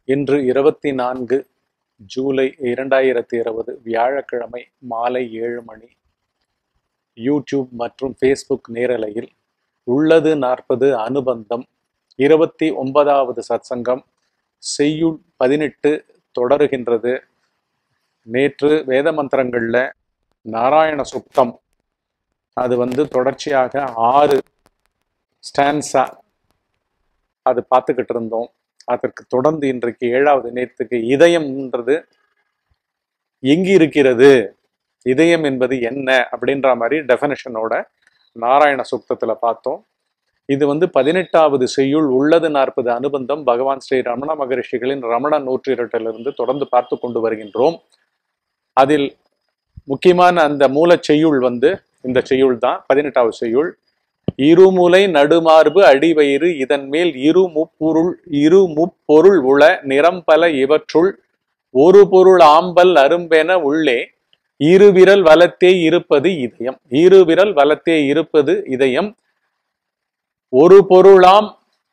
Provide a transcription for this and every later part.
இன்று இருபத்தி நான்கு ஜூலை இரண்டாயிரத்தி இருபது வியாழக்கிழமை மாலை ஏழு மணி யூடியூப் மற்றும் ஃபேஸ்புக் நேரலையில் உள்ளது நாற்பது அனுபந்தம் இருபத்தி ஒன்பதாவது சத்சங்கம் செய்யுள் பதினெட்டு தொடருகின்றது நேற்று வேத மந்திரங்கள்ல நாராயண சுக்தம் அது வந்து தொடர்ச்சியாக ஆறு ஸ்டான்ஸா அது பார்த்துக்கிட்டு இருந்தோம் அதற்கு தொடர்ந்து இன்றைக்கு ஏழாவது நேரத்துக்கு இதயம்ன்றது எங்கு இருக்கிறது இதயம் என்பது என்ன அப்படின்ற மாதிரி டெஃபனிஷனோட நாராயண சுக்தத்துல பார்த்தோம் இது வந்து பதினெட்டாவது செய்யுள் உள்ளது நாற்பது அனுபந்தம் பகவான் ஸ்ரீ ரமண மகரிஷிகளின் ரமண நூற்றிரட்டிலிருந்து தொடர்ந்து பார்த்து கொண்டு வருகின்றோம் அதில் முக்கியமான அந்த மூலச் செய்யுள் வந்து இந்த செய்யுள் தான் பதினெட்டாவது செய்யுள் இருமுலை நடுமார்பு அடிவயிறு இதன் மேல் இரு முப்பொருள் இரு முப்பொருள் உள நிறம்பல இவற்றுள் ஒரு பொருள் ஆம்பல் அரும்பென உள்ளே இருவிரல் வலத்தே இருப்பது இதயம் இருவிரல் வலத்தே இருப்பது இதயம் ஒரு பொருளாம்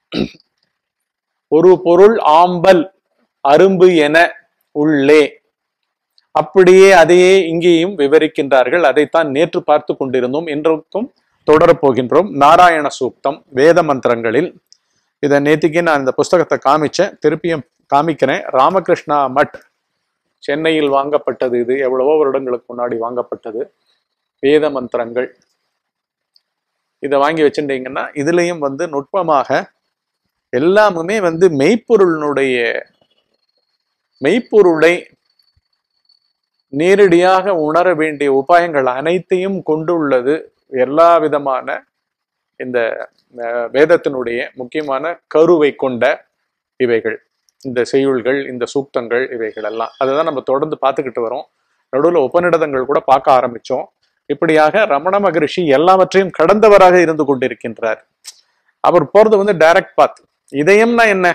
ஒரு பொருள் ஆம்பல் அரும்பு என உள்ளே அப்படியே அதையே இங்கேயும் விவரிக்கின்றார்கள் அதைத்தான் நேற்று பார்த்து கொண்டிருந்தோம் இன்றைக்கும் தொடரப் போகின்றோம் நாராயண சூக்தம் வேத மந்திரங்களில் இதை நேத்திக்கு நான் இந்த புஸ்தகத்தை காமிச்சேன் திருப்பியும் காமிக்கிறேன் ராமகிருஷ்ணா மட் சென்னையில் வாங்கப்பட்டது இது எவ்வளவோ வருடங்களுக்கு முன்னாடி வாங்கப்பட்டது வேத மந்திரங்கள் இதை வாங்கி வச்சுட்டீங்கன்னா இதுலயும் வந்து நுட்பமாக எல்லாமுமே வந்து மெய்ப்பொருளினுடைய மெய்ப்பொருளை நேரடியாக உணர வேண்டிய உபாயங்கள் அனைத்தையும் கொண்டுள்ளது எல்லா விதமான இந்த அஹ், வேதத்தினுடைய முக்கியமான கருவை கொண்ட இவைகள் இந்த செய்யுள்கள் இந்த சூக்தங்கள் இவைகள் எல்லாம் அதை தான் நம்ம தொடர்ந்து பார்த்துக்கிட்டு வரோம் நடுவில் உபநிடதங்கள் கூட பார்க்க ஆரம்பிச்சோம் இப்படியாக ரமண மகரிஷி எல்லாவற்றையும் கடந்தவராக இருந்து கொண்டிருக்கின்றார் அவர் போறது வந்து டைரக்ட் பாத் இதயம்னா என்ன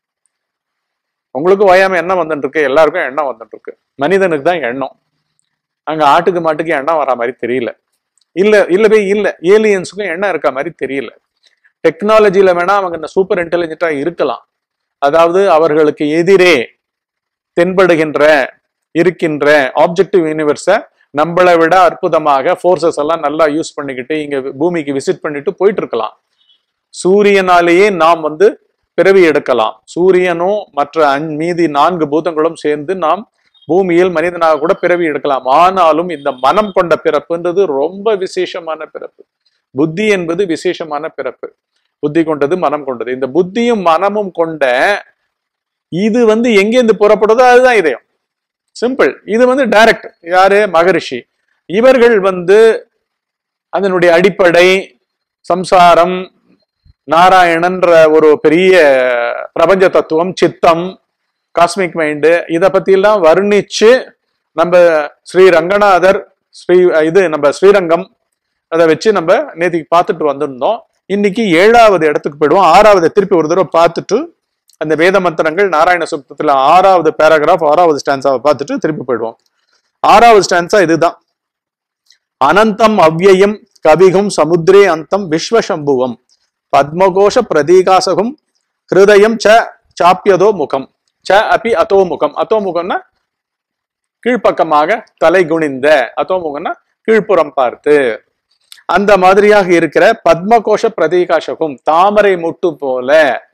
உங்களுக்கு ஓயாம எண்ணம் வந்துட்டு இருக்கு எல்லாருக்கும் எண்ணம் வந்துட்டு இருக்கு மனிதனுக்கு தான் எண்ணம் அங்க ஆட்டுக்கு மாட்டுக்கு எண்ணம் வரா மாதிரி தெரியல இல்ல இல்லவே இல்ல ஏலியன்ஸுக்கும் எண்ணம் இருக்க மாதிரி தெரியல டெக்னாலஜில வேணா அவங்க சூப்பர் இன்டெலிஜென்ட்டா இருக்கலாம் அதாவது அவர்களுக்கு எதிரே தென்படுகின்ற இருக்கின்ற ஆப்ஜெக்டிவ் யூனிவர்ஸை நம்மளை விட அற்புதமாக ஃபோர்ஸஸ் எல்லாம் நல்லா யூஸ் பண்ணிக்கிட்டு இங்க பூமிக்கு விசிட் பண்ணிட்டு போயிட்டு இருக்கலாம் சூரியனாலேயே நாம் வந்து பிறவி எடுக்கலாம் சூரியனும் மற்ற அஞ் மீதி நான்கு பூதங்களும் சேர்ந்து நாம் பூமியில் மனிதனாக கூட பிறவி எடுக்கலாம் ஆனாலும் இந்த மனம் கொண்ட பிறப்புன்றது ரொம்ப விசேஷமான பிறப்பு புத்தி என்பது விசேஷமான பிறப்பு புத்தி கொண்டது மனம் கொண்டது இந்த புத்தியும் மனமும் கொண்ட இது வந்து எங்கேருந்து புறப்படுதோ அதுதான் இதயம் சிம்பிள் இது வந்து டைரக்ட் யாரு மகரிஷி இவர்கள் வந்து அதனுடைய அடிப்படை சம்சாரம் நாராயணன்ற ஒரு பெரிய பிரபஞ்ச தத்துவம் சித்தம் காஸ்மிக் மைண்டு இதை பத்தியெல்லாம் வர்ணிச்சு நம்ம ஸ்ரீ ரங்கநாதர் ஸ்ரீ இது நம்ம ஸ்ரீரங்கம் அதை வச்சு நம்ம நேத்திக்கு பார்த்துட்டு வந்திருந்தோம் இன்னைக்கு ஏழாவது இடத்துக்கு போயிடுவோம் ஆறாவது திருப்பி ஒரு தடவை பார்த்துட்டு அந்த வேத மந்திரங்கள் நாராயண சுத்தத்துல ஆறாவது பேராகிராஃப் ஆறாவது ஸ்டான்ஸாவை பார்த்துட்டு திருப்பி போயிடுவோம் ஆறாவது ஸ்டான்ஸா இதுதான் அனந்தம் அவ்யயம் கவிகும் சமுத்திரே அந்தம் விஸ்வசம்புவம் பத்மகோஷ பிரதீகாசகம் ஹிருதயம் ச சாப்பியதோ முகம் ச அபி அதோ முகம் அதோ முகம்னா கீழ்ப்பக்கமாக தலை குனிந்த அதோ முகம்னா கீழ்ப்புறம் பார்த்து அந்த மாதிரியாக இருக்கிற பத்மகோஷ பிரதீகாசகம் தாமரை முட்டு போல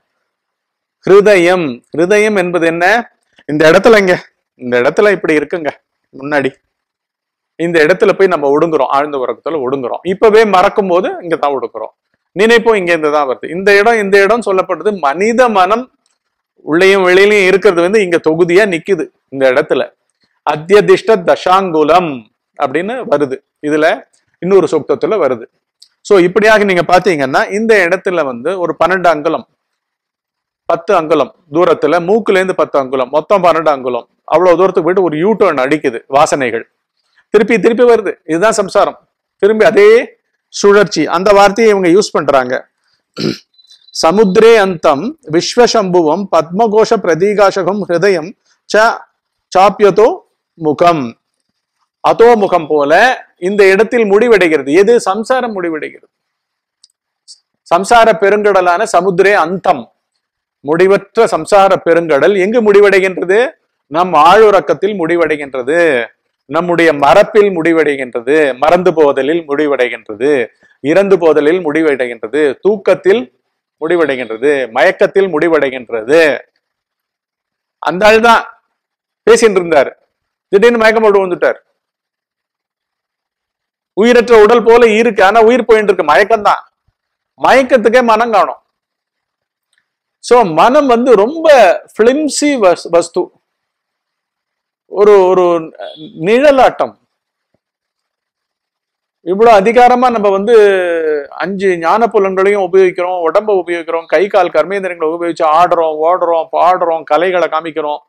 ஹிருதயம் ஹிருதயம் என்பது என்ன இந்த இடத்துல இங்க இந்த இடத்துல இப்படி இருக்குங்க முன்னாடி இந்த இடத்துல போய் நம்ம ஒடுங்குறோம் ஆழ்ந்த உறக்கத்துல ஒடுங்குறோம் இப்பவே மறக்கும் போது இங்க தான் ஒடுங்குறோம் நினைப்போம் இங்க இருந்து தான் வருது இந்த இடம் இந்த இடம் சொல்லப்படுது மனித மனம் உள்ளேயும் வெளியிலையும் இருக்கிறது வந்து இங்க தொகுதியா நிக்குது இந்த இடத்துல அத்தியதிஷ்ட தசாங்குலம் அப்படின்னு வருது இதுல இன்னொரு சுக்தத்துல வருது சோ இப்படியாக நீங்க பாத்தீங்கன்னா இந்த இடத்துல வந்து ஒரு பன்னெண்டு அங்குலம் பத்து அங்குலம் தூரத்துல மூக்குல இருந்து பத்து அங்குலம் மொத்தம் பன்னெண்டு அங்குலம் அவ்வளவு தூரத்துக்கு போயிட்டு ஒரு யூ டர்ன் அடிக்குது வாசனைகள் திருப்பி திருப்பி வருது இதுதான் சம்சாரம் திரும்பி அதே சுழற்சி அந்த வார்த்தையை இவங்க யூஸ் பண்றாங்க சமுத்திரே அந்தம் விஸ்வசம்புவம் பத்மகோஷ பிரதீகாசகம் ஹிருதயம் ச சாப்பியதோ முகம் அதோ முகம் போல இந்த இடத்தில் முடிவடைகிறது எது சம்சாரம் முடிவடைகிறது சம்சார பெருங்கடலான சமுத்திரே அந்தம் முடிவற்ற சம்சார பெருங்கடல் எங்கு முடிவடைகின்றது நம் ஆழுறக்கத்தில் முடிவடைகின்றது நம்முடைய மரப்பில் முடிவடைகின்றது மறந்து போதலில் முடிவடைகின்றது இறந்து போதலில் முடிவடைகின்றது தூக்கத்தில் முடிவடைகின்றது மயக்கத்தில் முடிவடைகின்றது அந்த ஆள் தான் பேசிட்டு இருந்தார் திடீர்னு மயக்கம் போட்டு வந்துட்டார் உயிரற்ற உடல் போல இருக்கு ஆனா உயிர் போயிட்டு இருக்கு மயக்கம் தான் மயக்கத்துக்கே மனம் காணும் சோ மனம் வந்து ரொம்ப பிளிம்சி வஸ்து ஒரு ஒரு நிழலாட்டம் இவ்வளவு அதிகாரமா நம்ம வந்து அஞ்சு ஞான புலன்களையும் உபயோகிக்கிறோம் உடம்ப உபயோகிக்கிறோம் கை கால் கர்மேந்திரங்களை உபயோகிச்சு ஆடுறோம் ஓடுறோம் பாடுறோம் கலைகளை காமிக்கிறோம்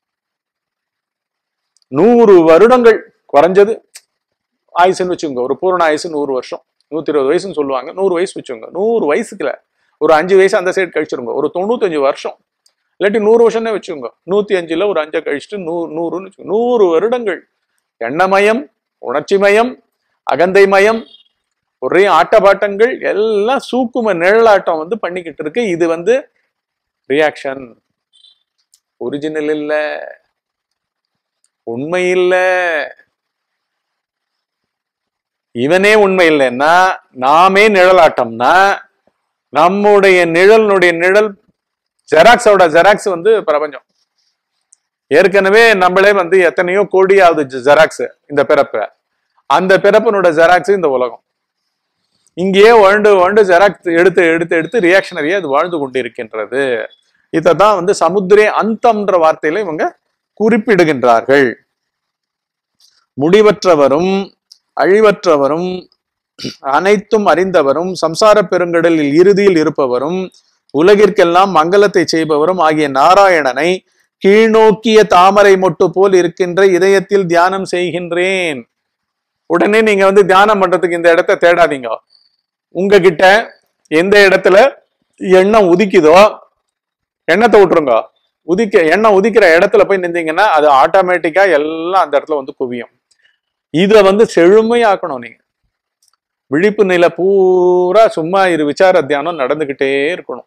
நூறு வருடங்கள் குறைஞ்சது ஆயுசுன்னு வச்சுங்க ஒரு பூரண ஆயுசு நூறு வருஷம் நூத்தி இருபது வயசுன்னு சொல்லுவாங்க நூறு வயசு வச்சுங்க நூறு வயசுக்குல ஒரு அஞ்சு வயசு அந்த சைடு கழிச்சிருங்க ஒரு தொண்ணூத்தஞ்சு வருஷம் இல்லாட்டி நூறு வருஷம்னே வச்சுக்கோங்க நூத்தி அஞ்சுல ஒரு அஞ்சை கழிச்சுட்டு நூறு நூறுன்னு வச்சுக்கோங்க நூறு வருடங்கள் எண்ணமயம் உணர்ச்சிமயம் அகந்தை மயம் ஒரே ஆட்டபாட்டங்கள் எல்லாம் சூக்கும நிழலாட்டம் வந்து பண்ணிக்கிட்டு இருக்கு இது வந்து ரியாக்ஷன் ஒரிஜினல் இல்ல உண்மை இல்ல இவனே உண்மை இல்லைன்னா நாமே நிழலாட்டம்னா நம்முடைய நிழலினுடைய நிழல் ஜெராக்ஸோட ஜெராக்ஸ் வந்து பிரபஞ்சம் ஏற்கனவே நம்மளே வந்து எத்தனையோ கோடியாவது ஜெராக்ஸ் இந்த பிறப்பு அந்த பிறப்பினோட ஜெராக்ஸ் இந்த உலகம் இங்கேயே வாழ்ந்து வாழ்ந்து ஜெராக்ஸ் எடுத்து எடுத்து எடுத்து ரியாக்ஷனரியா அது வாழ்ந்து கொண்டிருக்கின்றது இதை தான் வந்து சமுத்திரே அந்தம்ன்ற வார்த்தையில இவங்க குறிப்பிடுகின்றார்கள் முடிவற்றவரும் அழிவற்றவரும் அனைத்தும் அறிந்தவரும் சம்சார பெருங்கடலில் இறுதியில் இருப்பவரும் உலகிற்கெல்லாம் மங்களத்தை செய்பவரும் ஆகிய நாராயணனை கீழ்நோக்கிய தாமரை மொட்டு போல் இருக்கின்ற இதயத்தில் தியானம் செய்கின்றேன் உடனே நீங்க வந்து தியானம் பண்றதுக்கு இந்த இடத்த தேடாதீங்க உங்ககிட்ட எந்த இடத்துல எண்ணம் உதிக்குதோ எண்ணத்தை விட்டுருங்க உதிக்க எண்ணம் உதிக்கிற இடத்துல போய் நின்றீங்கன்னா அது ஆட்டோமேட்டிக்கா எல்லாம் அந்த இடத்துல வந்து குவியும் இத வந்து செழுமையாக்கணும் நீங்க விழிப்பு நிலை பூரா சும்மா இரு விசார தியானம் நடந்துகிட்டே இருக்கணும்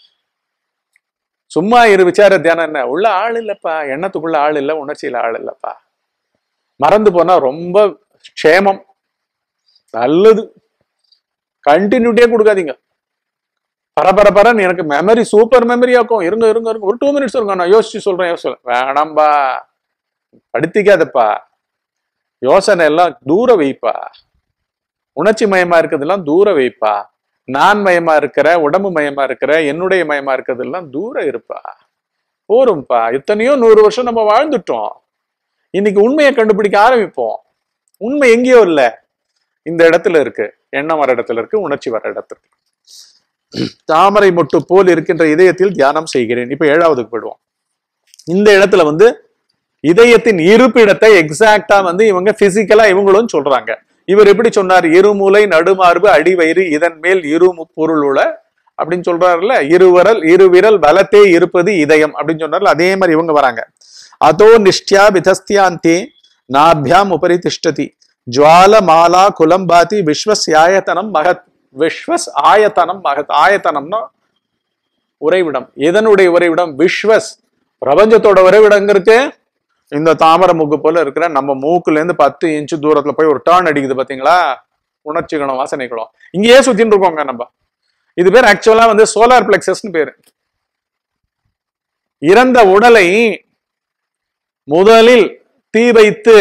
சும்மா இரு விசார தியானம் என்ன உள்ள ஆள் இல்லப்பா எண்ணத்துக்குள்ள ஆள் இல்ல உணர்ச்சியில ஆள் இல்லப்பா மறந்து போனா ரொம்ப க்ஷேமம் நல்லது கண்டினியூட்டியே கொடுக்காதீங்க பரபர பரன்னு எனக்கு மெமரி சூப்பர் மெமரி ஆக்கும் இருங்க இருங்க இருங்க ஒரு டூ மினிட்ஸ் இருங்க நான் யோசிச்சு சொல்றேன் யோசிச்சு வேணாம்பா படுத்திக்காதப்பா யோசனை எல்லாம் தூர வைப்பா உணர்ச்சி மயமா இருக்கிறதெல்லாம் தூர வைப்பா நான் மயமா இருக்கிற உடம்பு மயமா இருக்கிற என்னுடைய மயமா இருக்கிறதெல்லாம் தூர இருப்பா போரும்பா எத்தனையோ நூறு வருஷம் நம்ம வாழ்ந்துட்டோம் இன்னைக்கு உண்மையை கண்டுபிடிக்க ஆரம்பிப்போம் உண்மை எங்கேயோ இல்ல இந்த இடத்துல இருக்கு எண்ணம் வர இடத்துல இருக்கு உணர்ச்சி வர இடத்துல இருக்கு தாமரை மொட்டு போல் இருக்கின்ற இதயத்தில் தியானம் செய்கிறேன் இப்ப ஏழாவதுக்கு போயிடுவோம் இந்த இடத்துல வந்து இதயத்தின் இருப்பிடத்தை எக்ஸாக்டா வந்து இவங்க பிசிக்கலா இவங்களும் சொல்றாங்க இவர் எப்படி சொன்னார் இருமுலை நடுமார்பு அடிவயிறு இதன் மேல் இரு பொருள் உள்ள அப்படின்னு சொல்றாருல்ல இருவரல் இருவிரல் வலத்தே இருப்பது இதயம் அப்படின்னு சொன்னார்ல அதே மாதிரி இவங்க வராங்க அதோ நிஷ்டியா விதஸ்தியாந்தே நாபியாம் உபரி திஷ்டதி ஜுவால மாலா குலம்பாதி விஸ்வஸ் ஆயத்தனம் மகத் விஸ்வஸ் ஆயத்தனம் மகத் ஆயத்தனம்னா உறைவிடம் எதனுடைய உறைவிடம் விஸ்வஸ் பிரபஞ்சத்தோட உறைவிடம் இருக்கு இந்த தாமரை மூக்கு போல இருக்கிற நம்ம மூக்குல இருந்து பத்து இன்ச்சு தூரத்துல போய் ஒரு டர்ன் அடிக்குது பாத்தீங்களா உணர்ச்சிகளும் வாசனைகளும் இங்கேயே சுத்தின்னு இருக்கோங்க நம்ம இது பேர் ஆக்சுவலா வந்து சோலார் பிளெக்சஸ்னு பேரு இறந்த உடலை முதலில் தீ வைத்து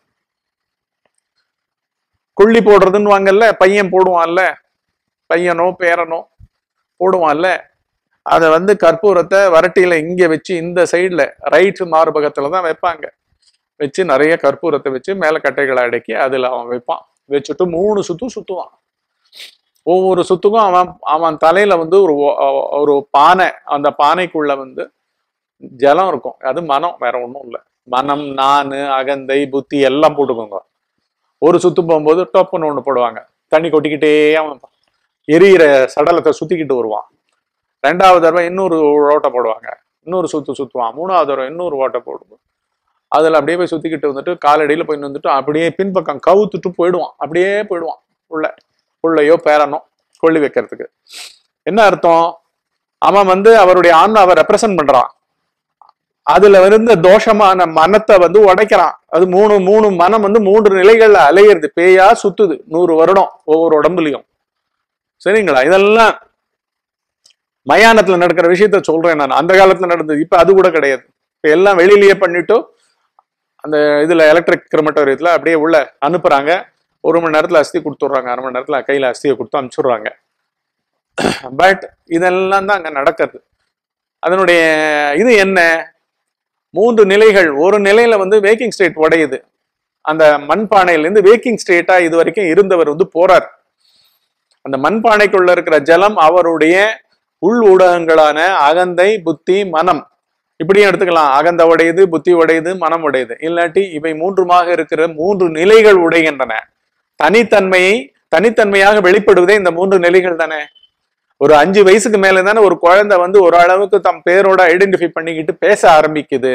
கொள்ளி போடுறதுன்னு வாங்கல்ல பையன் போடுவான்ல பையனோ பேரனோ போடுவான்ல அதை வந்து கற்பூரத்தை வரட்டியில இங்க வச்சு இந்த சைடுல ரைட் மார்பகத்துல தான் வைப்பாங்க வச்சு நிறைய கற்பூரத்தை வச்சு மேல கட்டைகளை அடக்கி அதுல அவன் வைப்பான் வச்சுட்டு மூணு சுத்து சுத்துவான் ஒவ்வொரு சுத்துக்கும் அவன் அவன் தலையில வந்து ஒரு ஒ- ஒரு பானை அந்த பானைக்குள்ள வந்து ஜலம் இருக்கும் அது மனம் வேற ஒண்ணும் இல்லை மனம் நானு அகந்தை புத்தி எல்லாம் போட்டுக்கோங்க ஒரு சுத்து போகும்போது டொப்புன்னு ஒண்ணு போடுவாங்க தண்ணி கொட்டிக்கிட்டே அவன் எரியிற சடலத்தை சுத்திக்கிட்டு வருவான் ரெண்டாவது தடவை இன்னொரு ஓட்டை போடுவாங்க இன்னொரு சுத்து சுத்துவான் மூணாவது தடவை இன்னொரு ஓட்டை போடுவோம் அதுல அப்படியே போய் சுத்திக்கிட்டு வந்துட்டு காலடியில போய் வந்துட்டு அப்படியே பின்பக்கம் கவுத்துட்டு போயிடுவான் அப்படியே போயிடுவான் உள்ள உள்ளையோ பேரனோ கொள்ளி வைக்கிறதுக்கு என்ன அர்த்தம் அவன் வந்து அவருடைய ஆன்மாவை ரெப்ரசன்ட் பண்றான் அதுல இருந்த தோஷமான மனத்தை வந்து உடைக்கிறான் அது மூணு மூணு மனம் வந்து மூன்று நிலைகள்ல அலையிறது பேயா சுத்துது நூறு வருடம் ஒவ்வொரு உடம்புலயும் சரிங்களா இதெல்லாம் மயானத்துல நடக்கிற விஷயத்த சொல்றேன் நான் அந்த காலத்துல நடந்தது இப்ப அது கூட கிடையாது இப்ப எல்லாம் வெளியிலேயே பண்ணிட்டு அந்த இதுல எலக்ட்ரிக் கிரமட்டோரியத்துல அப்படியே உள்ள அனுப்புறாங்க ஒரு மணி நேரத்துல அஸ்தி கொடுத்துட்றாங்க அரை மணி நேரத்துல கையில அஸ்தியை கொடுத்து அனுப்பிச்சுடுறாங்க பட் இதெல்லாம் தான் அங்க நடக்கிறது அதனுடைய இது என்ன மூன்று நிலைகள் ஒரு நிலையில வந்து வேக்கிங் ஸ்டேட் உடையுது அந்த மண்பானையிலேருந்து வேக்கிங் ஸ்டேட்டா இது வரைக்கும் இருந்தவர் வந்து போறார் அந்த மண்பானைக்குள்ள இருக்கிற ஜலம் அவருடைய உள் ஊடகங்களான அகந்தை புத்தி மனம் இப்படியும் எடுத்துக்கலாம் அகந்த உடையது புத்தி உடையது மனம் உடையது இல்லாட்டி இவை மூன்றுமாக இருக்கிற மூன்று நிலைகள் உடைகின்றன தனித்தன்மையை தனித்தன்மையாக வெளிப்படுவதே இந்த மூன்று நிலைகள் தானே ஒரு அஞ்சு வயசுக்கு மேல தானே ஒரு குழந்தை வந்து ஒரு அளவுக்கு தம் பேரோட ஐடென்டிஃபை பண்ணிக்கிட்டு பேச ஆரம்பிக்குது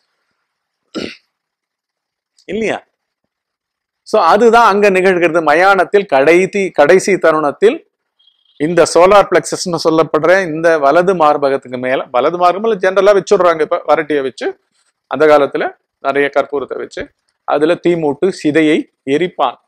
இல்லையா சோ அதுதான் அங்க நிகழ்கிறது மயானத்தில் கடைசி கடைசி தருணத்தில் இந்த சோலார் பிளெக்சஸ்னு சொல்லப்படுற இந்த வலது மார்பகத்துக்கு மேல வலது மார்பகம் ஜென்ரலா வச்சுடுறாங்க இப்ப வரட்டியை வச்சு அந்த காலத்துல நிறைய கற்பூரத்தை வச்சு அதுல தீ மூட்டு சிதையை எரிப்பான்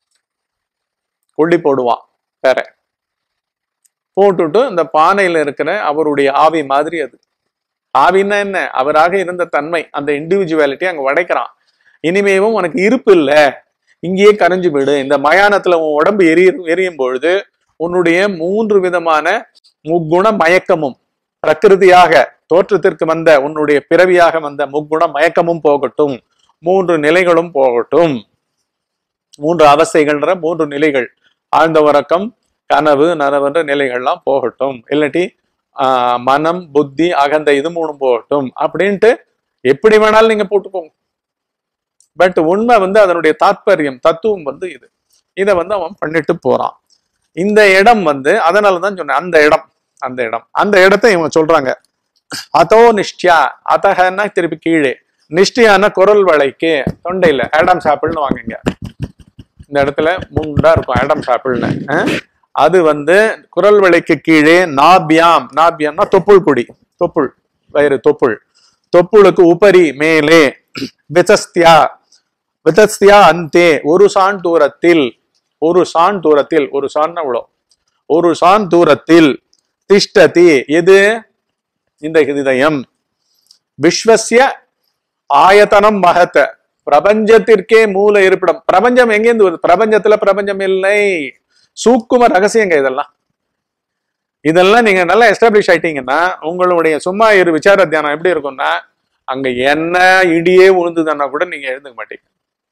கொள்ளி போடுவான் வேற போட்டுட்டு இந்த பானையில இருக்கிற அவருடைய ஆவி மாதிரி அது ஆவின்னா என்ன அவராக இருந்த தன்மை அந்த இண்டிவிஜுவாலிட்டி அங்க உடைக்கிறான் இனிமேவும் உனக்கு இருப்பு இல்ல இங்கேயே கரைஞ்சு போயிடு இந்த மயானத்துல உன் உடம்பு எரியும் எரியும் பொழுது உன்னுடைய மூன்று விதமான முக்குண மயக்கமும் பிரகிருதியாக தோற்றத்திற்கு வந்த உன்னுடைய பிறவியாக வந்த முக்குண மயக்கமும் போகட்டும் மூன்று நிலைகளும் போகட்டும் மூன்று அவஸ்தைகள்ன்ற மூன்று நிலைகள் ஆழ்ந்த உறக்கம் கனவு நனவுன்ற நிலைகள்லாம் போகட்டும் இல்லாட்டி ஆஹ், மனம் புத்தி அகந்த இது மூணும் போகட்டும் அப்படின்ட்டு எப்படி வேணாலும் நீங்க போட்டுக்கோங்க பட் உண்மை வந்து அதனுடைய தாத்பரியம் தத்துவம் வந்து இது இதை வந்து அவன் பண்ணிட்டு போறான் இந்த இடம் வந்து அதனால தான் சொன்னேன் அந்த இடம் அந்த இடம் அந்த இடத்தை இவங்க சொல்றாங்க அதோ நிஷ்டியா அதகன்னா திருப்பி கீழே நிஷ்டியான குரல் வளைக்கு தொண்டையில ஆடம் சாப்பிள்னு வாங்குங்க இந்த இடத்துல முண்டா இருக்கும் ஆடம் சாப்பிள்னு அஹ்? அது வந்து குரல் வளைக்கு கீழே நாபியாம் நாபியாம்னா தொப்புள் கொடி தொப்புள் வயிறு தொப்புள் தொப்புளுக்கு உபரி மேலே விதஸ்தியா விதஸ்தியா அந்தே ஒரு சான் தூரத்தில் ஒரு சான் தூரத்தில் ஒரு சான் அவ்வளோ ஒரு சான் தூரத்தில் திஷ்டதி எது இந்த இதயம் விஸ்வசிய ஆயத்தனம் மகத்த பிரபஞ்சத்திற்கே மூல இருப்பிடம் பிரபஞ்சம் எங்கேருந்து வருது பிரபஞ்சத்துல பிரபஞ்சம் இல்லை சூக்கும ரகசியங்க இதெல்லாம் இதெல்லாம் நீங்க நல்லா எஸ்டாப்ளிஷ் ஆயிட்டீங்கன்னா உங்களுடைய சும்மா இரு விசார தியானம் எப்படி இருக்கும்னா அங்க என்ன இடியே விழுந்துதுன்னா கூட நீங்க எழுந்துக்க மாட்டீங்க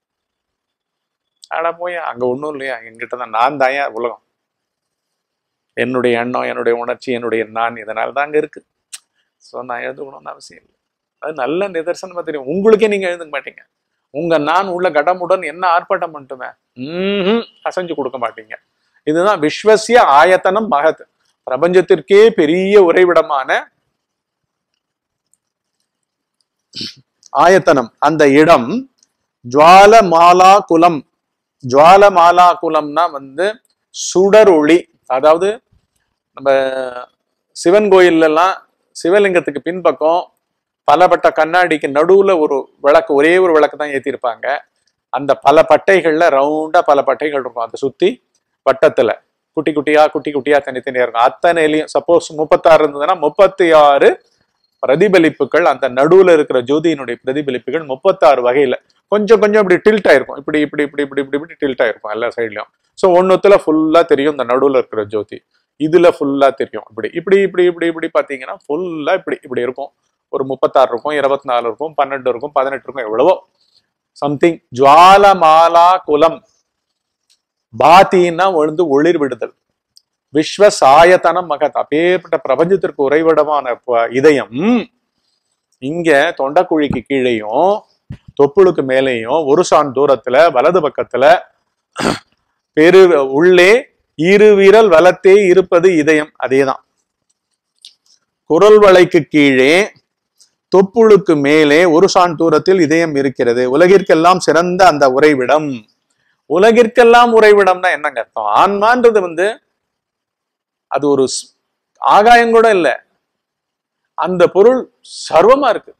ஆனா போய் அங்க ஒண்ணும் இல்லையா என்கிட்ட தான் நான் தாயா உலகம் என்னுடைய எண்ணம் என்னுடைய உணர்ச்சி என்னுடைய நான் இதனால தான் அங்க இருக்கு ஸோ நான் எழுதுக்கணும்னு அவசியம் இல்லை அது நல்ல நிதர்சனமா தெரியும் உங்களுக்கே நீங்க எழுதுக்க மாட்டீங்க உங்க நான் உள்ள கடமுடன் என்ன ஆர்ப்பாட்டம் பண்ணட்டுமே ம்ஹும் அசைஞ்சு கொடுக்க மாட்டீங்க இதுதான் விஸ்வசிய ஆயத்தனம் மகத் பிரபஞ்சத்திற்கே பெரிய உறைவிடமான ஆயத்தனம் அந்த இடம் ஜுவாலமாலா குலம் ஜுவாலமாலா குலம்னா வந்து சுடர் ஒளி அதாவது நம்ம சிவன் கோயில்ல எல்லாம் சிவலிங்கத்துக்கு பின்பக்கம் பலபட்ட கண்ணாடிக்கு நடுவுல ஒரு விளக்கு ஒரே ஒரு விளக்கு தான் ஏத்திருப்பாங்க அந்த பல பட்டைகள்ல ரவுண்டா பல பட்டைகள் இருக்கும் அதை சுத்தி வட்டத்துல குட்டி குட்டியா குட்டி குட்டியா தனித்தனியா இருக்கும் அத்தனையிலையும் சப்போஸ் முப்பத்தாறு இருந்ததுன்னா முப்பத்தி ஆறு பிரதிபலிப்புகள் அந்த நடுவுல இருக்கிற ஜோதியினுடைய பிரதிபலிப்புகள் முப்பத்தாறு வகையில கொஞ்சம் கொஞ்சம் இப்படி டில்ட் ஆயிருக்கும் இப்படி இப்படி இப்படி இப்படி இப்படி இப்படி டில்ட் ஆயிருக்கும் எல்லா சைட்லயும் ஸோ ஒன்னுத்துல ஃபுல்லா தெரியும் இந்த நடுவுல இருக்கிற ஜோதி இதுல ஃபுல்லா தெரியும் இப்படி இப்படி இப்படி இப்படி இப்படி பாத்தீங்கன்னா ஃபுல்லா இப்படி இப்படி இருக்கும் ஒரு முப்பத்தாறு இருக்கும் இருபத்தி நாலு இருக்கும் பன்னெண்டு இருக்கும் பதினெட்டு இருக்கும் எவ்வளவோ சம்திங் ஜுவாலமாலா குலம் பாத்தின்னா வந்து ஒளிர் விடுதல் விஸ்வ சாயத்தனம் மகத் அப்பேற்பட்ட பிரபஞ்சத்திற்கு உறைவிடமான ப- இதயம் இங்க தொண்டக்குழிக்கு கீழேயும் தொப்புளுக்கு மேலேயும் ஒரு சான் தூரத்துல வலது பக்கத்துல பெரு உள்ளே இரு விரல் வலத்தே இருப்பது இதயம் அதேதான் குரல் வளைக்கு கீழே தொப்புளுக்கு மேலே ஒரு சான் தூரத்தில் இதயம் இருக்கிறது உலகிற்கெல்லாம் சிறந்த அந்த உறைவிடம் உலகிற்கெல்லாம் உறைவிடம்னா என்னங்க அர்த்தம் ஆன்மான்றது வந்து அது ஒரு ஸ்- ஆகாயம் கூட இல்ல அந்த பொருள் சர்வமா இருக்கு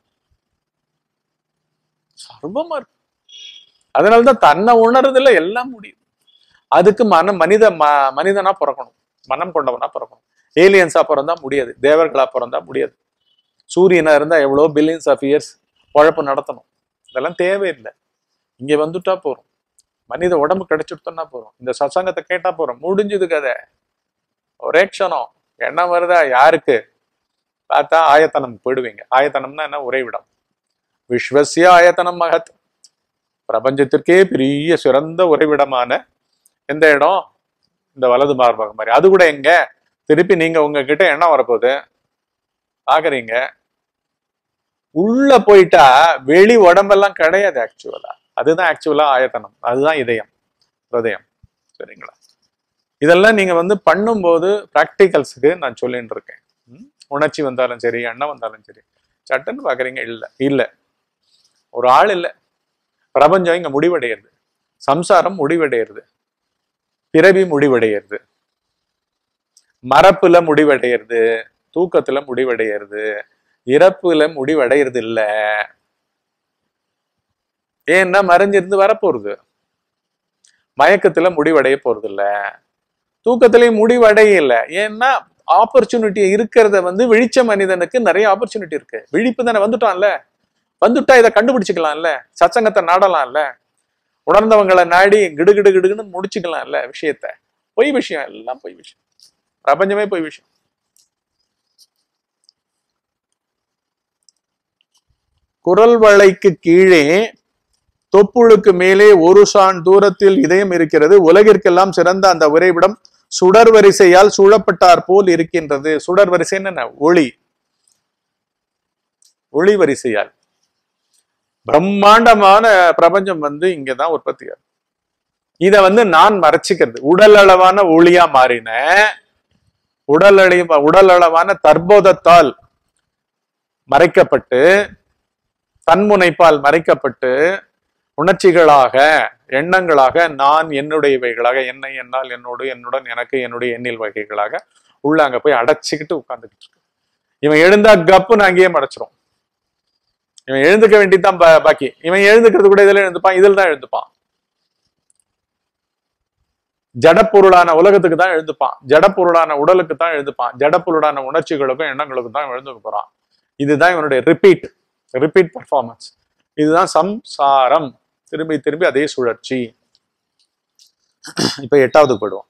சர்வமா இருக்கு அதனாலதான் தன்னை உணர்றதுல எல்லாம் முடியும் அதுக்கு மன மனித ம- மனிதனா பிறக்கணும் மனம் கொண்டவனா பிறக்கணும் ஏலியன்ஸா பிறந்தா முடியாது தேவர்களா பிறந்தா முடியாது சூரியனா இருந்தா எவ்வளோ பில்லியன்ஸ் ஆஃப் இயர்ஸ் உழப்பு நடத்தணும் இதெல்லாம் தேவையில்லை இங்க வந்துட்டா போறோம் மனித உடம்பு கிடைச்சிட்டோம்னா போறோம் இந்த சத்சங்கத்தை கேட்டா போறோம் முடிஞ்சது கதை ஒரே க்ஷணம் என்ன வருதா யாருக்கு பார்த்தா ஆயத்தனம் போயிடுவீங்க ஆயத்தனம்னா என்ன உறைவிடம் விஸ்வசிய ஆயத்தனம் மகத் பிரபஞ்சத்திற்கே பெரிய சிறந்த உறைவிடமான எந்த இடம் இந்த வலது மார்பகம் மாதிரி அது கூட எங்க திருப்பி நீங்க உங்ககிட்ட என்ன வரப்போகுது பாக்குறீங்க உள்ள போயிட்டா வெளி உடம்பெல்லாம் கிடையாது ஆக்சுவலா அதுதான் ஆக்சுவலா ஆயத்தனம் அதுதான் இதயம் ஹிருதயம் சரிங்களா இதெல்லாம் நீங்க வந்து பண்ணும்போது ப்ராக்டிகல்ஸுக்கு நான் சொல்லிட்டு இருக்கேன் ம்? உணர்ச்சி வந்தாலும் சரி எண்ணம் வந்தாலும் சரி சட்டுன்னு பாக்குறீங்க இல்ல இல்ல ஒரு ஆள் இல்ல பிரபஞ்சம் இங்க முடிவடைகிறது சம்சாரம் முடிவடைகிறது பிறவி முடிவடைகிறது மரப்புல முடிவடைகிறது தூக்கத்துல முடிவடைகிறது இறப்புல முடிவடைகிறது இல்ல ஏன்னா மறைஞ்சிருந்து வரப்போறது மயக்கத்துல முடிவடைய போறது இல்ல தூக்கத்திலையும் முடிவடையல ஏன்னா ஆப்பர்ச்சுனிட்டி இருக்கிறத வந்து விழிச்ச மனிதனுக்கு நிறைய ஆப்பர்ச்சுனிட்டி இருக்கு விழிப்பு தானே வந்துட்டான்ல வந்துட்டா இதை கண்டுபிடிச்சுக்கலாம்ல சச்சங்கத்தை நாடலாம்ல உணர்ந்தவங்களை நாடி கிடுகிடு கிடுகிடுன்னு முடிச்சுக்கலாம்ல விஷயத்த பொய் விஷயம் எல்லாம் பொய் விஷயம் பிரபஞ்சமே பொய் விஷயம் குரல் வளைக்கு கீழே தொப்புளுக்கு மேலே ஒரு சான் தூரத்தில் இதயம் இருக்கிறது உலகிற்கெல்லாம் சிறந்த அந்த உறைவிடம் சுடர் வரிசையால் சூழப்பட்டார் போல் இருக்கின்றது சுடர் வரிசைன்னு என்ன ஒளி ஒளி வரிசையால் பிரம்மாண்டமான பிரபஞ்சம் வந்து இங்கதான் உற்பத்தி ஆகுது இத வந்து நான் மறைச்சிக்கிறது உடல் அளவான ஒளியா மாறின உடல் அளி உடல் அளவான தற்போதத்தால் மறைக்கப்பட்டு தன்முனைப்பால் மறைக்கப்பட்டு உணர்ச்சிகளாக எண்ணங்களாக நான் என்னுடையவைகளாக என்னை என்னால் என்னோடு என்னுடன் எனக்கு என்னுடைய எண்ணில் வகைகளாக உள்ள அங்க போய் அடைச்சிக்கிட்டு உட்கார்ந்துக்கிட்டு இருக்கு இவன் எழுந்தா கப்புன்னு அங்கேயே மறைச்சிரும் இவன் எழுந்துக்க வேண்டியதுதான் பா- பாக்கி இவன் எழுந்துக்கிறது கூட இதுல எழுந்துப்பான் இதில் தான் எழுந்துப்பான் ஜடப்பொருளான உலகத்துக்கு தான் எழுந்துப்பான் ஜடப்பொருளான உடலுக்கு தான் எழுந்துப்பான் ஜடப்பொருளான உணர்ச்சிகளுக்கும் எண்ணங்களுக்கும் தான் எழுந்துக்க போறான் இதுதான் இவனுடைய ரிப்பீட் ரிப்பீட் பர்ஃபார்மன்ஸ் இதுதான் சம்சாரம் திரும்பி திரும்பி அதே சுழற்சி இப்ப எட்டாவது போயிடுவோம்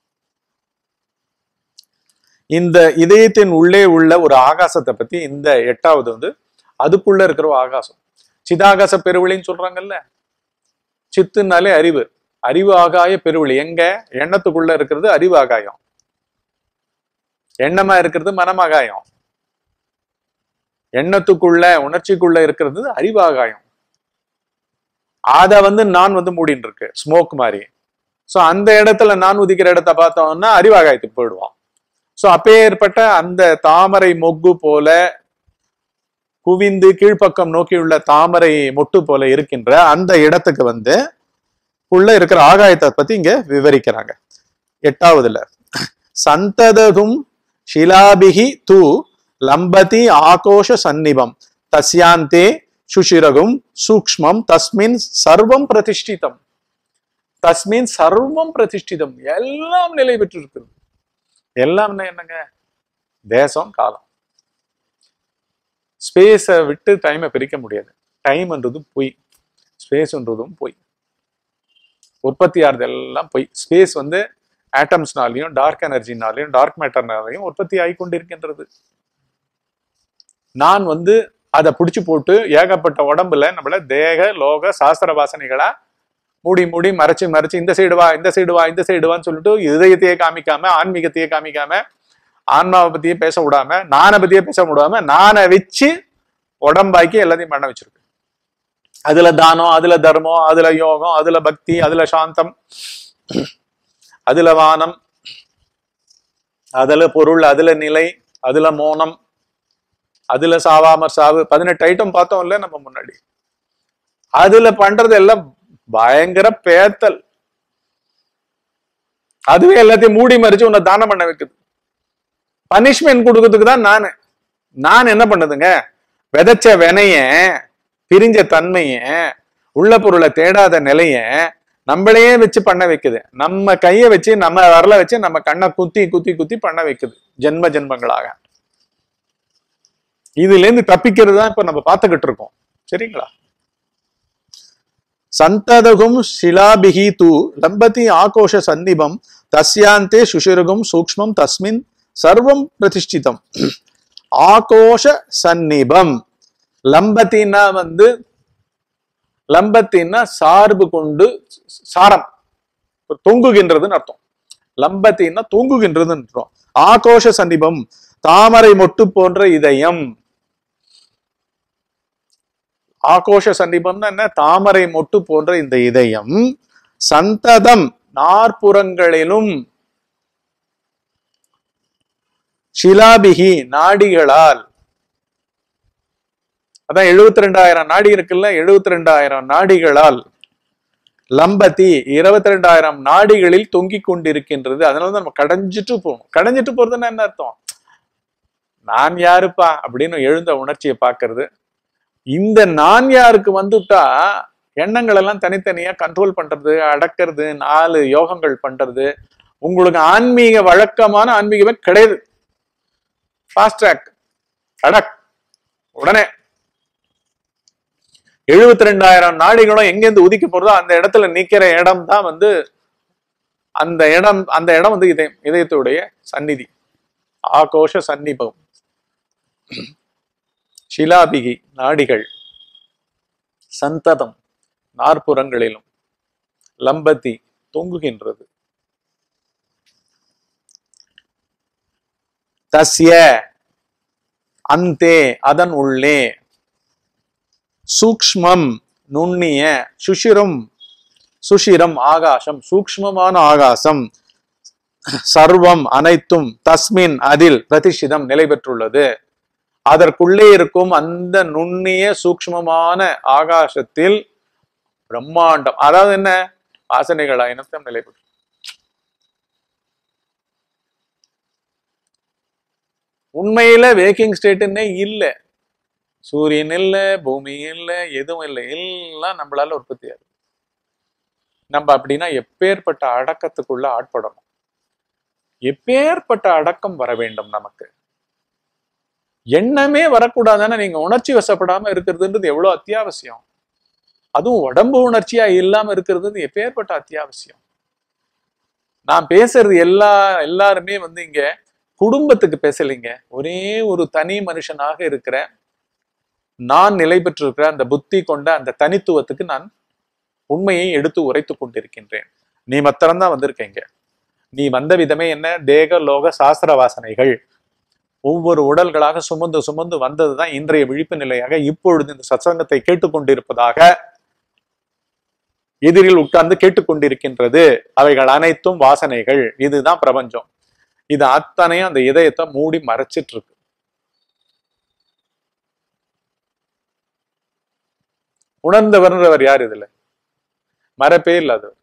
இந்த இதயத்தின் உள்ளே உள்ள ஒரு ஆகாசத்தை பத்தி இந்த எட்டாவது வந்து அதுக்குள்ள இருக்கிற ஒரு ஆகாசம் சிதாகாச பெருவெளின்னு சொல்றாங்கல்ல சித்துனாலே அறிவு அறிவு ஆகாய பெருவெளி எங்க எண்ணத்துக்குள்ள இருக்கிறது அறிவு ஆகாயம் எண்ணமா இருக்கிறது மனமாகாயம் எண்ணத்துக்குள்ள உணர்ச்சிக்குள்ள இருக்கிறது அறிவு ஆகாயம் அத வந்து நான் வந்து மூடின்னு இருக்கு ஸ்மோக் மாதிரி சோ அந்த இடத்துல நான் உதிக்கிற இடத்த பார்த்தோம்னா அறிவாகாயத்துக்கு போயிடுவோம் சோ அப்பேற்பட்ட அந்த தாமரை மொக்கு போல குவிந்து கீழ்ப்பக்கம் நோக்கியுள்ள தாமரை மொட்டு போல இருக்கின்ற அந்த இடத்துக்கு வந்து உள்ள இருக்கிற ஆகாயத்தை பத்தி இங்க விவரிக்கிறாங்க எட்டாவதுல சந்தததும் ஷிலாபிகி தூ லம்பதி ஆகோஷ சந்நிபம் தஸ்யாந்தே சுஷிரகும் சூக்ஷ்மம் தஸ்மின் சர்வம் பிரதிஷ்டிதம் தஸ்மின் சர்வம் பிரதிஷ்டிதம் எல்லாம் நிலை பெற்று இருக்குது எல்லாம்னா என்னங்க தேசம் காலம் ஸ்பேஸை விட்டு டைமை பிரிக்க முடியாது டைம்ன்றதும் பொய் ஸ்பேஸ்ன்றதும் பொய் உற்பத்தி ஆகிறது எல்லாம் பொய் ஸ்பேஸ் வந்து ஆட்டம்ஸ்னாலையும் டார்க் எனர்ஜினாலையும் டார்க் மேட்டர்னாலையும் உற்பத்தி ஆகி கொண்டிருக்கின்றது நான் வந்து அதை பிடிச்சு போட்டு ஏகப்பட்ட உடம்புல நம்மள தேக லோக சாஸ்திர வாசனைகளா மூடி மூடி மறைச்சு மறைச்சு இந்த சைடு வா இந்த சைடு வா இந்த சைடு வான்னு சொல்லிட்டு இதயத்தையே காமிக்காம ஆன்மீகத்தையே காமிக்காம ஆன்மாவை பத்தியே பேச விடாம நானை பத்தியே பேச விடாம நானை வச்சு உடம்பாக்கி எல்லாத்தையும் பண்ண வச்சிருக்கு அதுல தானம் அதுல தர்மம் அதுல யோகம் அதுல பக்தி அதுல சாந்தம் அதுல வானம் அதுல பொருள் அதுல நிலை அதுல மோனம் அதுல சாவாம சாவு பதினெட்டு ஐட்டம் பார்த்தோம்ல நம்ம முன்னாடி அதுல பண்றது எல்லாம் பயங்கர பேத்தல் அதுவே எல்லாத்தையும் மூடி மறிச்சு உன்னை தானம் பண்ண வைக்குது பனிஷ்மெண்ட் கொடுக்கறதுக்கு தான் நானு நான் என்ன பண்ணுதுங்க விதைச்ச வினைய பிரிஞ்ச தன்மைய உள்ள பொருளை தேடாத நிலைய நம்மளையே வச்சு பண்ண வைக்குது நம்ம கைய வச்சு நம்ம வரல வச்சு நம்ம கண்ணை குத்தி குத்தி குத்தி பண்ண வைக்குது ஜென்ம ஜென்மங்களாக இதுல இருந்து தப்பிக்கிறது தான் இப்ப நம்ம பார்த்துக்கிட்டு இருக்கோம் சரிங்களா சந்ததகும் ஷிலாபிகி தூ லம்பதி ஆகோஷ சந்நிபம் தஸ்யாந்தே சுஷிருகும் சூக்ஷ்மம் தஸ்மின் சர்வம் பிரதிஷ்டிதம் ஆகோஷ சந்நிபம் லம்பத்தின்னா வந்து லம்பத்தின்னா சார்பு கொண்டு சாரம் தொங்குகின்றதுன்னு அர்த்தம் லம்பத்தின்னா தொங்குகின்றதுன்னு அர்த்தம் ஆகோஷ சந்நிபம் தாமரை மொட்டு போன்ற இதயம் ஆகோஷ சந்நிபம்னா என்ன தாமரை மொட்டு போன்ற இந்த இதயம் சந்ததம் நாற்புறங்களிலும் ஷிலாபிகி நாடிகளால் அதான் எழுபத்தி ரெண்டாயிரம் நாடி இருக்குல்ல எழுபத்தி ரெண்டாயிரம் நாடிகளால் லம்பதி இருபத்தி ரெண்டாயிரம் நாடிகளில் தொங்கிக் கொண்டிருக்கின்றது அதனால தான் நம்ம கடைஞ்சிட்டு போகணும் கடைஞ்சிட்டு போறதுன்னா என்ன அர்த்தம் நான் யாருப்பா அப்படின்னு எழுந்த உணர்ச்சியை பார்க்கிறது இந்த நான் யாருக்கு வந்துட்டா எண்ணங்கள் எல்லாம் தனித்தனியா கண்ட்ரோல் பண்றது அடக்கிறது நாலு யோகங்கள் பண்றது உங்களுக்கு ஆன்மீக வழக்கமான ஆன்மீகமே கிடையாது ஃபாஸ்ட் ட்ராக் அடக் உடனே எழுபத்தி ரெண்டாயிரம் நாடிகளும் எங்கேருந்து உதிக்க போறதோ அந்த இடத்துல நிக்கிற இடம் தான் வந்து அந்த இடம் அந்த இடம் வந்து இதயம் இதயத்துடைய சந்நிதி ஆகோஷ சந்நிபம் ஷிலாபிகி நாடிகள் சந்ததம் நாற்புறங்களிலும் லம்பதி தொங்குகின்றது தஸ்ய அந்தே அதன் உள்ளே சூக்ஷ்மம் நுண்ணிய சுஷிரம் சுஷிரம் ஆகாசம் சூக்ஷ்மமான ஆகாசம் சர்வம் அனைத்தும் தஸ்மின் அதில் பிரதிஷ்டிதம் நிலை பெற்றுள்ளது அதற்குள்ளே இருக்கும் அந்த நுண்ணிய சூக்ஷ்மமான ஆகாசத்தில் பிரம்மாண்டம் அதாவது என்ன வாசனைகள் இனத்தம் நிலை பெற்று உண்மையில வேக்கிங் ஸ்டேட்டுன்னே இல்லை சூரியன் இல்லை பூமி இல்லை எதுவும் இல்லை எல்லாம் நம்மளால உற்பத்தி ஆகுது நம்ம அப்படின்னா எப்பேற்பட்ட அடக்கத்துக்குள்ள ஆட்படணும் எப்பேற்பட்ட அடக்கம் வர வேண்டும் நமக்கு எண்ணமே வரக்கூடாதுன்னா நீங்க உணர்ச்சி வசப்படாம இருக்கிறதுன்றது எவ்வளவு அத்தியாவசியம் அதுவும் உடம்பு உணர்ச்சியா இல்லாம இருக்கிறது எப்பேற்பட்ட அத்தியாவசியம் நான் பேசுறது எல்லா எல்லாருமே வந்து இங்க குடும்பத்துக்கு பேசலைங்க ஒரே ஒரு தனி மனுஷனாக இருக்கிற நான் நிலை பெற்றிருக்கிற அந்த புத்தி கொண்ட அந்த தனித்துவத்துக்கு நான் உண்மையை எடுத்து உரைத்து கொண்டிருக்கின்றேன் நீ மாத்திரம்தான் வந்திருக்கீங்க நீ வந்த விதமே என்ன தேக லோக சாஸ்திர வாசனைகள் ஒவ்வொரு உடல்களாக சுமந்து சுமந்து வந்ததுதான் இன்றைய விழிப்பு நிலையாக இப்பொழுது இந்த சத்சங்கத்தை கேட்டுக்கொண்டிருப்பதாக எதிரில் உட்கார்ந்து கேட்டுக்கொண்டிருக்கின்றது அவைகள் அனைத்தும் வாசனைகள் இதுதான் பிரபஞ்சம் இது அத்தனையும் அந்த இதயத்தை மூடி மறைச்சிட்டு இருக்கு உணர்ந்தவர்ன்றவர் யார் இதுல மறப்பே இல்லாதவர்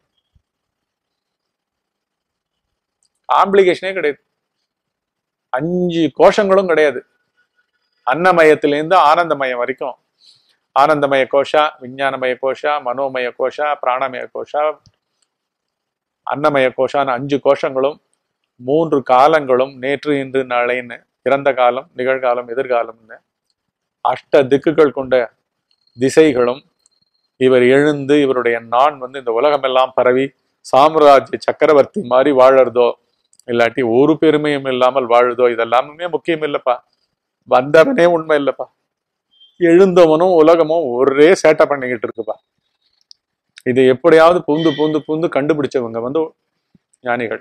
காம்ப்ளிகேஷனே கிடையாது அஞ்சு கோஷங்களும் கிடையாது அன்னமயத்திலேருந்து ஆனந்தமயம் வரைக்கும் ஆனந்தமய கோஷா விஞ்ஞானமய கோஷா மனோமய கோஷா பிராணமய கோஷா அன்னமய கோஷான்னு அஞ்சு கோஷங்களும் மூன்று காலங்களும் நேற்று இன்று நாளைன்னு இறந்த காலம் நிகழ்காலம் எதிர்காலம்னு அஷ்ட திக்குகள் கொண்ட திசைகளும் இவர் எழுந்து இவருடைய நான் வந்து இந்த உலகமெல்லாம் பரவி சாம்ராஜ்ய சக்கரவர்த்தி மாதிரி வாழறதோ இல்லாட்டி ஒரு பெருமையும் இல்லாமல் வாழுதோ இதெல்லாமே முக்கியம் இல்லப்பா வந்தவனே உண்மை இல்லப்பா எழுந்தவனும் உலகமும் ஒரே சேட்டை பண்ணிக்கிட்டு இருக்குப்பா இதை எப்படியாவது பூந்து பூந்து பூந்து கண்டுபிடிச்சவங்க வந்து ஞானிகள்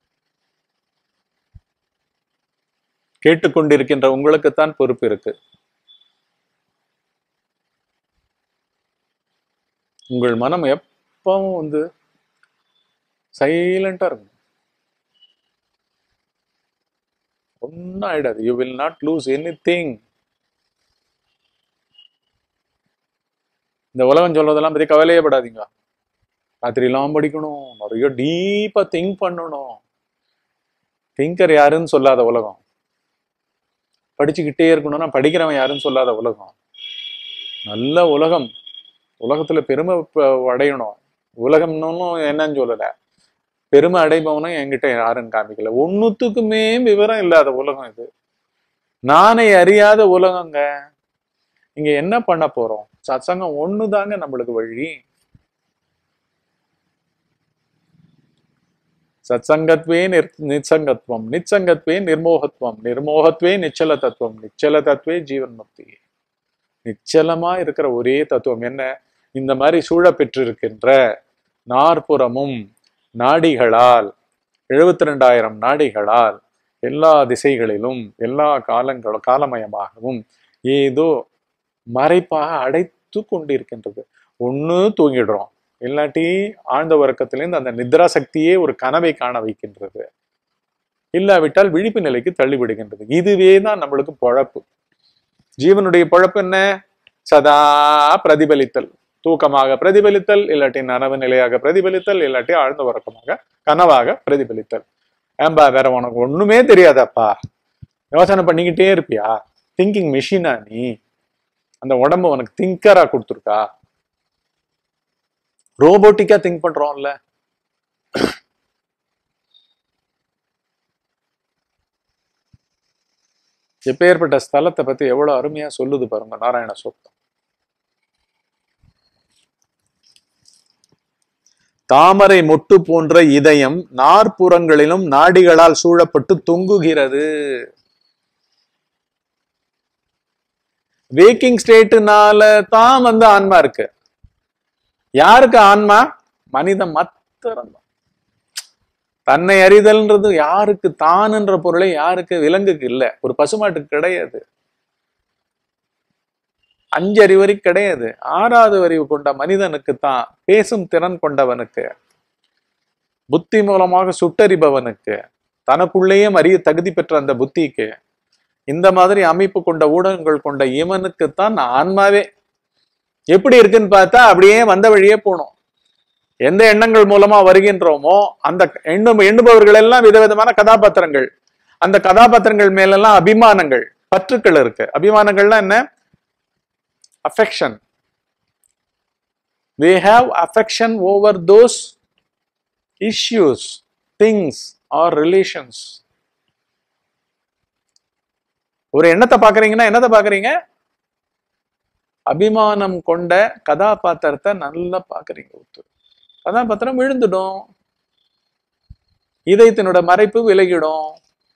கேட்டுக்கொண்டிருக்கின்ற உங்களுக்குத்தான் பொறுப்பு இருக்கு உங்கள் மனம் எப்பவும் வந்து சைலண்டா இருக்கும் ஒன்னும் ஆயிடாது you will not lose anything இந்த உலகம் சொல்றதெல்லாம் பத்தி கவலையே படாதீங்க ராத்திரிலாம் படிக்கணும் நிறைய டீப்பா திங்க் பண்ணணும் திங்கர் யாருன்னு சொல்லாத உலகம் படிச்சுக்கிட்டே இருக்கணும்னா படிக்கிறவன் யாருன்னு சொல்லாத உலகம் நல்ல உலகம் உலகத்துல பெருமை ப- அடையணும் உலகம்னு என்னன்னு சொல்லல பெருமை அடைபவனும் என்கிட்ட யாருன்னு காமிக்கல ஒண்ணுத்துக்குமே விவரம் இல்லாத உலகம் இது நானே அறியாத உலகங்க இங்க என்ன பண்ண போறோம் சத்சங்கம் ஒண்ணுதாங்க நம்மளுக்கு வழி சத்சங்கத்வே நிர் நிச்சங்கத்வம் நிச்சங்கத்வே நிர்மோகத்வம் நிர்மோகத்வே நிச்சல தத்துவம் நிச்சல தத்துவே ஜீவன் முக்தி நிச்சலமா இருக்கிற ஒரே தத்துவம் என்ன இந்த மாதிரி சூழ பெற்றிருக்கின்ற நாற்புறமும் நாடிகளால் எழுபத்தி ரெண்டாயிரம் நாடிகளால் எல்லா திசைகளிலும் எல்லா காலங்களும் காலமயமாகவும் ஏதோ மறைப்பாக அடைத்து கொண்டிருக்கின்றது ஒண்ணு தூங்கிடுறோம் இல்லாட்டி ஆழ்ந்த உறக்கத்திலிருந்து அந்த நித்ரா சக்தியே ஒரு கனவை காண வைக்கின்றது இல்லாவிட்டால் விழிப்பு நிலைக்கு தள்ளிவிடுகின்றது இதுவே தான் நம்மளுக்கு பொழப்பு ஜீவனுடைய பொழப்பு என்ன சதா பிரதிபலித்தல் தூக்கமாக பிரதிபலித்தல் இல்லாட்டி நனவு நிலையாக பிரதிபலித்தல் இல்லாட்டி ஆழ்ந்த உறக்கமாக கனவாக பிரதிபலித்தல் ஏம்பா வேற உனக்கு ஒண்ணுமே தெரியாதப்பா யோசனை பண்ணிக்கிட்டே இருப்பியா திங்கிங் மிஷினா நீ அந்த உடம்பு உனக்கு திங்கரா கொடுத்துருக்கா ரோபோட்டிக்கா திங்க் பண்றோம்ல எப்பேற்பட்ட ஸ்தலத்தை பத்தி எவ்வளவு அருமையா சொல்லுது பாருங்க நாராயண சூக்தம் தாமரை மொட்டு போன்ற இதயம் நாற்புறங்களிலும் நாடிகளால் சூழப்பட்டு தொங்குகிறது வேக்கிங் ஸ்டேட்டுனால தான் வந்து ஆன்மா இருக்கு யாருக்கு ஆன்மா மனிதன் மாத்திரம் தன்னை அறிதல்ன்றது யாருக்கு தான்ன்ற பொருளை யாருக்கு விலங்குக்கு இல்ல ஒரு பசுமாட்டுக்கு கிடையாது அஞ்சு அறிவறி கிடையாது ஆறாவது அறிவு கொண்ட மனிதனுக்கு தான் பேசும் திறன் கொண்டவனுக்கு புத்தி மூலமாக சுட்டறிபவனுக்கு தனக்குள்ளேயே அறிய தகுதி பெற்ற அந்த புத்திக்கு இந்த மாதிரி அமைப்பு கொண்ட ஊடகங்கள் கொண்ட இவனுக்குத்தான் ஆன்மாவே எப்படி இருக்குன்னு பார்த்தா அப்படியே வந்த வழியே போகணும் எந்த எண்ணங்கள் மூலமா வருகின்றோமோ அந்த எண்ணும் எண்ணுபவர்கள் எல்லாம் விதவிதமான கதாபாத்திரங்கள் அந்த கதாபாத்திரங்கள் மேலெல்லாம் அபிமானங்கள் பற்றுக்கள் இருக்கு அபிமானங்கள்னா என்ன affection they have affection over those issues things or relations ஒரு எண்ணத்தை பாக்குறீங்கன்னா என்னத்தை பாக்குறீங்க அபிமானம் கொண்ட கதாபாத்திரத்தை நல்லா பாக்குறீங்க ஒருத்தர் கதாபாத்திரம் விழுந்துடும் இதயத்தினோட மறைப்பு விலகிடும்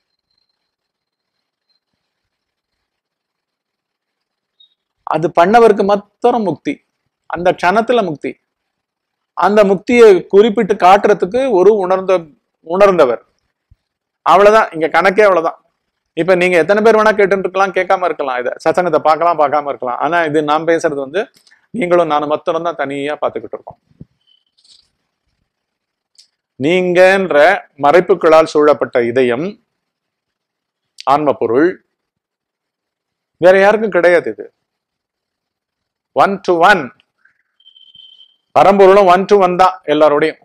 அது பண்ணவருக்கு மாத்திரம் முக்தி அந்த க்ஷணத்துல முக்தி அந்த முக்தியை குறிப்பிட்டு காட்டுறதுக்கு ஒரு உணர்ந்த உணர்ந்தவர் அவ்வளவுதான் இங்க கணக்கே அவ்வளவுதான் இப்ப நீங்க எத்தனை பேர் வேணா கேட்டு இருக்கலாம் கேட்காம இருக்கலாம் இதை சசங்கத்தை பார்க்கலாம் பார்க்காம இருக்கலாம் ஆனா இது நான் பேசுறது வந்து நீங்களும் நானும் மத்தரும் தான் தனியா பார்த்துக்கிட்டு இருக்கோம் நீங்கன்ற மறைப்புகளால் சூழப்பட்ட இதயம் ஆன்ம பொருள் வேற யாருக்கும் கிடையாது இது ஒன் டு ஒன் பரம்பொருளும் ஒன் டு ஒன் தான் எல்லாரோடையும்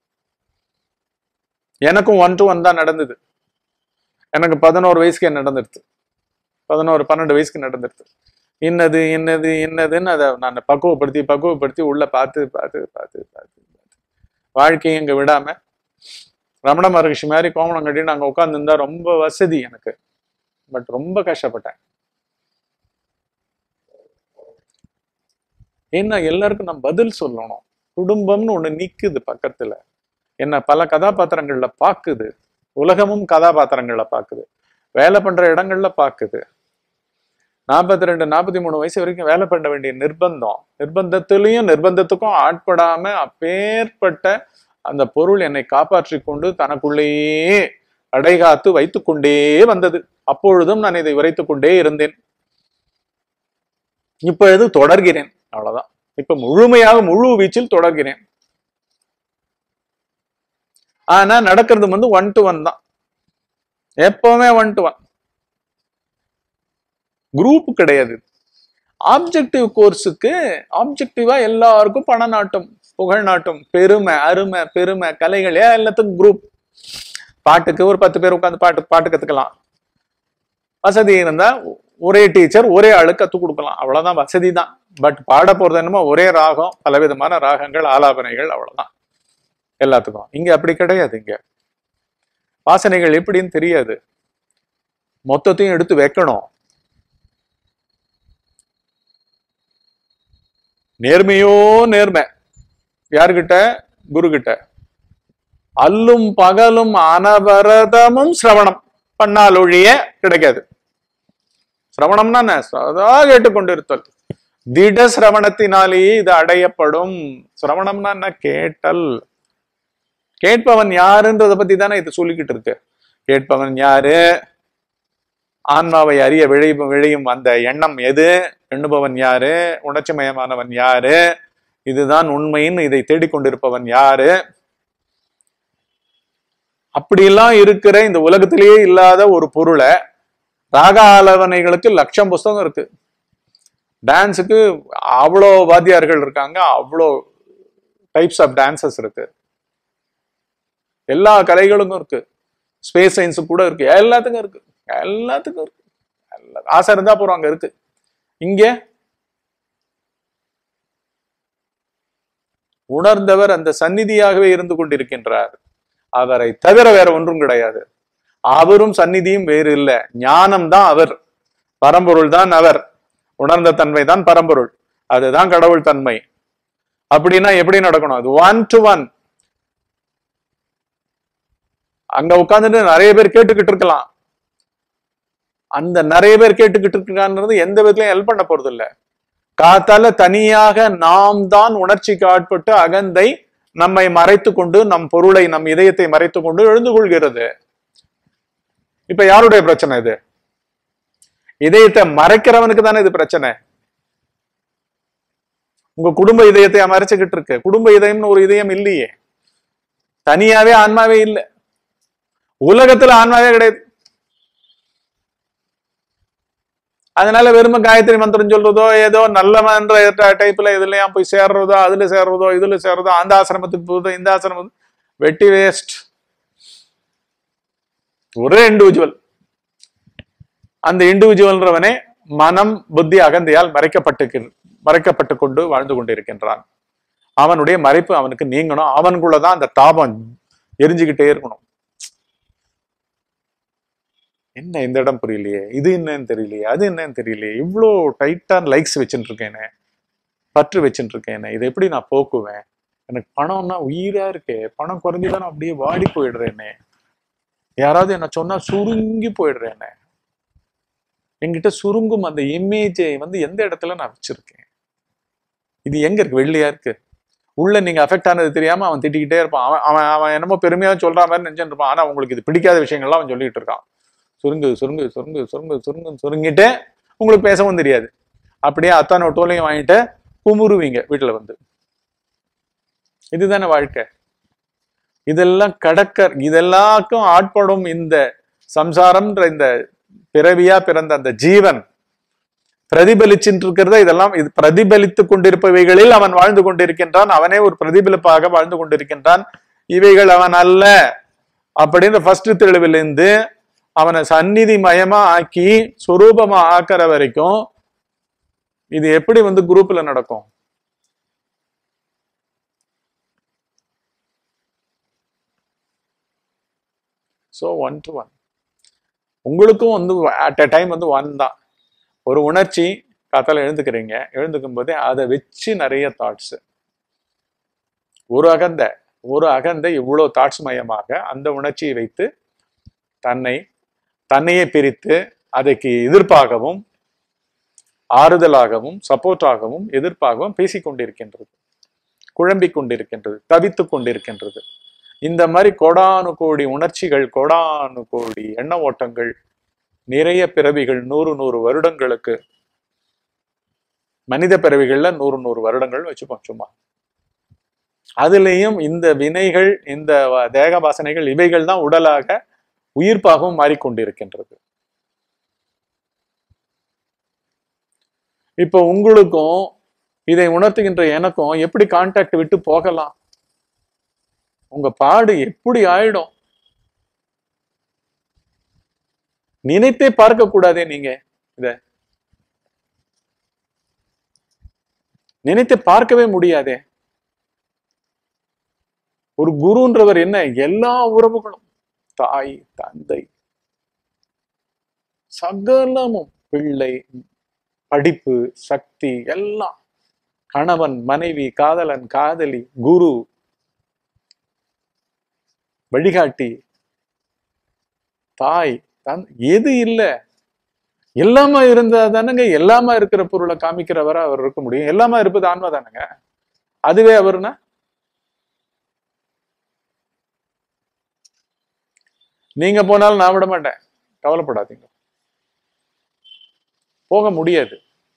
எனக்கும் ஒன் டு ஒன் தான் நடந்தது எனக்கு பதினோரு வயசுக்கு நடந்துருது பதினோரு பன்னெண்டு வயசுக்கு நடந்துருது இன்னது இன்னது இன்னதுன்னு அதை நான் பக்குவப்படுத்தி பக்குவப்படுத்தி உள்ள பார்த்து பார்த்து பார்த்து பார்த்து பார்த்து வாழ்க்கையை இங்க விடாம ரமண மகர்ஷி மாதிரி கோமணம் கட்டிட்டு அங்க உட்காந்துருந்தா ரொம்ப வசதி எனக்கு பட் ரொம்ப கஷ்டப்பட்டேன் ஏன்னா எல்லாருக்கும் நான் பதில் சொல்லணும் குடும்பம்னு ஒண்ணு நிக்குது பக்கத்துல என்ன பல கதாபாத்திரங்கள்ல பாக்குது உலகமும் கதாபாத்திரங்கள்ல பாக்குது வேலை பண்ற இடங்கள்ல பாக்குது நாற்பத்தி ரெண்டு நாற்பத்தி மூணு வயசு வரைக்கும் வேலை பண்ண வேண்டிய நிர்பந்தம் நிர்பந்தத்திலையும் நிர்பந்தத்துக்கும் ஆட்படாம அப்பேற்பட்ட அந்த பொருள் என்னை காப்பாற்றி கொண்டு தனக்குள்ளேயே அடைகாத்து வைத்துக் கொண்டே வந்தது அப்பொழுதும் நான் இதை உரைத்துக் கொண்டே இருந்தேன் இப்பொழுது தொடர்கிறேன் அவ்வளவுதான் இப்ப முழுமையாக முழு வீச்சில் தொடர்கிறேன் ஆனா நடக்கிறது வந்து ஒன் டு ஒன் தான் எப்பவுமே ஒன் டு ஒன் குரூப் கிடையாது ஆப்ஜெக்டிவ் கோர்ஸுக்கு ஆப்ஜெக்டிவா எல்லாருக்கும் பண நாட்டம் புகழ் நாட்டம் பெருமை அருமை பெருமை கலைகள் எல்லாத்துக்கும் குரூப் பாட்டுக்கு ஒரு பத்து பேர் உட்காந்து பாட்டு பாட்டு கத்துக்கலாம் வசதி இருந்தா ஒரே டீச்சர் ஒரே ஆளுக்கு கத்துக் கொடுக்கலாம் அவ்வளவுதான் வசதி தான் பட் பாட போறது என்னமோ ஒரே ராகம் பலவிதமான ராகங்கள் ஆலாபனைகள் அவ்வளவுதான் எல்லாத்துக்கும் இங்க அப்படி கிடையாது இங்க வாசனைகள் எப்படின்னு தெரியாது மொத்தத்தையும் எடுத்து வைக்கணும் நேர்மையோ நேர்மை யாருகிட்ட குரு கிட்ட அல்லும் பகலும் அனவரதமும் சிரவணம் பண்ணால் ஒழிய கிடைக்காது சிரவணம்னா என்ன சதா கேட்டுக்கொண்டிருத்தல் திட சிரவணத்தினாலேயே இது அடையப்படும் சிரவணம்னா என்ன கேட்டல் கேட்பவன் யாருன்றத பத்தி தானே இது சொல்லிக்கிட்டு இருக்கு கேட்பவன் யாரு ஆன்மாவை அறிய விழையும் விழையும் அந்த எண்ணம் எது எண்ணுபவன் யாரு உணர்ச்சிமயமானவன் யாரு இதுதான் உண்மைன்னு இதை தேடிக்கொண்டிருப்பவன் யாரு அப்படியெல்லாம் இருக்கிற இந்த உலகத்திலேயே இல்லாத ஒரு பொருளை ராக ஆலவனைகளுக்கு லட்சம் புஸ்தகம் இருக்கு டான்ஸுக்கு அவ்வளோ வாத்தியார்கள் இருக்காங்க அவ்வளோ டைப்ஸ் ஆஃப் டான்சஸ் இருக்கு எல்லா கலைகளுக்கும் இருக்கு ஸ்பேஸ் சயின்ஸு கூட இருக்கு எல்லாத்துக்கும் இருக்கு எல்லாத்துக்கும் இருக்கு எல்லா ஆசை இருந்தா போறோம் அங்க இருக்கு இங்க உணர்ந்தவர் அந்த சந்நிதியாகவே இருந்து கொண்டிருக்கின்றார் அவரை தவிர வேற ஒன்றும் கிடையாது அவரும் சந்நிதியும் வேறு இல்லை ஞானம் தான் அவர் பரம்பொருள் தான் அவர் உணர்ந்த தன்மை தான் பரம்பொருள் அதுதான் கடவுள் தன்மை அப்படின்னா எப்படி நடக்கணும் அது ஒன் டு ஒன் அங்க உட்கார்ந்துட்டு நிறைய பேர் கேட்டுக்கிட்டு இருக்கலாம் அந்த நிறைய பேர் கேட்டுக்கிட்டு இருக்கான்றது எந்த விதத்திலையும் ஹெல்ப் பண்ண போறது இல்ல காத்தால தனியாக நாம் தான் உணர்ச்சிக்கு ஆட்பட்டு அகந்தை நம்மை மறைத்து கொண்டு நம் பொருளை நம் இதயத்தை மறைத்து கொண்டு எழுந்து கொள்கிறது இப்ப யாருடைய பிரச்சனை இது இதயத்தை மறைக்கிறவனுக்கு தானே இது பிரச்சனை உங்க குடும்ப இதயத்தை மறைச்சுக்கிட்டு இருக்கு குடும்ப இதயம்னு ஒரு இதயம் இல்லையே தனியாவே ஆன்மாவே இல்லை உலகத்துல ஆன்மாவே கிடையாது அதனால வெறும காயத்ரி மந்திரம் சொல்றதோ ஏதோ நல்லவன்ற டைப்ல இதுலயா போய் சேர்றதோ அதுல சேர்றதோ இதுல சேர்றதோ அந்த ஆசிரமத்துக்கு போகுதோ இந்த ஆசிரமத்துக்கு வெட்டி வேஸ்ட் ஒரே இண்டிவிஜுவல் அந்த இண்டிவிஜுவல்ன்றவனே மனம் புத்தி அகந்தையால் மறைக்கப்பட்டு மறைக்கப்பட்டு கொண்டு வாழ்ந்து கொண்டிருக்கின்றான் அவனுடைய மறைப்பு அவனுக்கு நீங்கணும் அவனுக்குள்ளதான் அந்த தாபம் எரிஞ்சுக்கிட்டே இருக்கணும் என்ன இந்த இடம் புரியலையே இது என்னன்னு தெரியலையே அது என்னன்னு தெரியலையே இவ்வளோ டைட்டான லைக்ஸ் வச்சுட்டு இருக்கேனே பற்று வச்சுட்டு இருக்கேனே இதை எப்படி நான் போக்குவேன் எனக்கு பணம்னா உயிரா இருக்கே பணம் குறைஞ்சுதான் நான் அப்படியே வாடி போயிடுறேனே யாராவது என்ன சொன்னா சுருங்கி போயிடுறேனே என்கிட்ட சுருங்கும் அந்த இமேஜை வந்து எந்த இடத்துல நான் வச்சிருக்கேன் இது எங்க இருக்கு வெள்ளையா இருக்கு உள்ள நீங்க அஃபெக்ட் ஆனது தெரியாம அவன் திட்டிக்கிட்டே இருப்பான் அவன் அவன் அவன் என்னமோ பெருமையா சொல்ற மாதிரி நினைச்சுட்டு இருப்பான் ஆனா உங்களுக்கு இது பிடிக்காத விஷயங்கள்லாம் அவன் சொல்லிட்டு இருக்கான் சுருங்கு சுருங்கு சுருங்கு சுருங்கு சுருங்கு சுருங்கிட்டு உங்களுக்கு பேசவும் தெரியாது அப்படியே அத்தான டோலையும் வாங்கிட்டு குமுறுவீங்க வீட்டுல வந்து இதுதானே வாழ்க்கை இதெல்லாம் கடக்க இதெல்லாக்கும் ஆட்படும் இந்த சம்சாரம்ன்ற இந்த பிறவியா பிறந்த அந்த ஜீவன் பிரதிபலிச்சுட்டு இருக்கிறத இதெல்லாம் இது பிரதிபலித்து கொண்டிருப்பவைகளில் அவன் வாழ்ந்து கொண்டிருக்கின்றான் அவனே ஒரு பிரதிபலிப்பாக வாழ்ந்து கொண்டிருக்கின்றான் இவைகள் அவன் அல்ல அப்படின்னு ஃபர்ஸ்ட் தெளிவிலிருந்து அவனை சந்நிதி மயமா ஆக்கி சொரூபமா ஆக்கிற வரைக்கும் இது எப்படி வந்து குரூப்ல நடக்கும் ஸோ ஒன் டு ஒன் உங்களுக்கும் வந்து அட் அ டைம் வந்து ஒன் தான் ஒரு உணர்ச்சி காத்தால எழுந்துக்கிறீங்க எழுந்துக்கும் போதே அதை வச்சு நிறைய தாட்ஸ் ஒரு அகந்த ஒரு அகந்தை இவ்வளோ தாட்ஸ் மயமாக அந்த உணர்ச்சியை வைத்து தன்னை தன்னையே பிரித்து அதற்கு எதிர்ப்பாகவும் ஆறுதலாகவும் சப்போர்ட்டாகவும் எதிர்ப்பாகவும் பேசிக்கொண்டிருக்கின்றது குழம்பிக் கொண்டிருக்கின்றது தவித்துக் கொண்டிருக்கின்றது இந்த மாதிரி கோடானு கோடி உணர்ச்சிகள் கோடானு கோடி எண்ண ஓட்டங்கள் நிறைய பிறவிகள் நூறு நூறு வருடங்களுக்கு மனித பிறவிகள்ல நூறு நூறு வருடங்கள் வச்சுப்போம் சும்மா அதுலேயும் இந்த வினைகள் இந்த வ- தேக வாசனைகள் இவைகள் தான் உடலாக உயிர்ப்பாகவும் மாறிக்கொண்டிருக்கின்றது இப்போ உங்களுக்கும் இதை உணர்த்துகின்ற எனக்கும் எப்படி கான்டாக்ட் விட்டு போகலாம் உங்க பாடு எப்படி ஆயிடும் நினைத்தே பார்க்க கூடாதே நீங்க இத நினைத்து பார்க்கவே முடியாதே ஒரு குருன்றவர் என்ன எல்லா உறவுகளும் தாய் தந்தை சகலமும் பிள்ளை படிப்பு சக்தி எல்லாம் கணவன் மனைவி காதலன் காதலி குரு வழிகாட்டி தாய் தன் எது இல்ல எல்லாமா இருந்தா தானங்க எல்லாமா இருக்கிற பொருளை காமிக்கிறவரா அவர் இருக்க முடியும் எல்லாமா இருப்பது ஆன்மா தானங்க அதுவே அவர்னா நீங்க போனாலும் நான் விட மாட்டேன் கவலைப்படாதீங்க போக முடியாது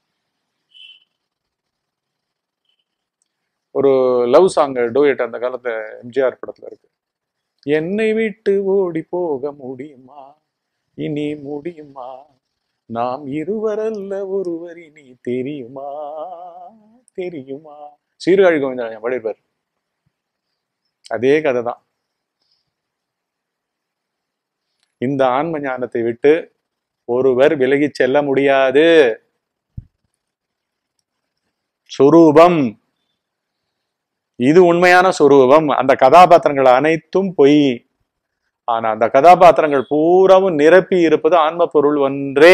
ஒரு லவ் சாங் டூயட் அந்த காலத்து எம்ஜிஆர் படத்துல இருக்கு என்னை விட்டு ஓடி போக முடியுமா இனி முடியுமா நாம் இருவரல்ல ஒருவர் இனி தெரியுமா தெரியுமா சீர்காழி கோவிந்தராஜன் படிப்பார் அதே கதை தான் இந்த ஆன்ம ஞானத்தை விட்டு ஒருவர் விலகிச் செல்ல முடியாது சுரூபம் இது உண்மையான சுரூபம் அந்த கதாபாத்திரங்கள் அனைத்தும் பொய் ஆனா அந்த கதாபாத்திரங்கள் பூராவும் நிரப்பி இருப்பது ஆன்ம பொருள் ஒன்றே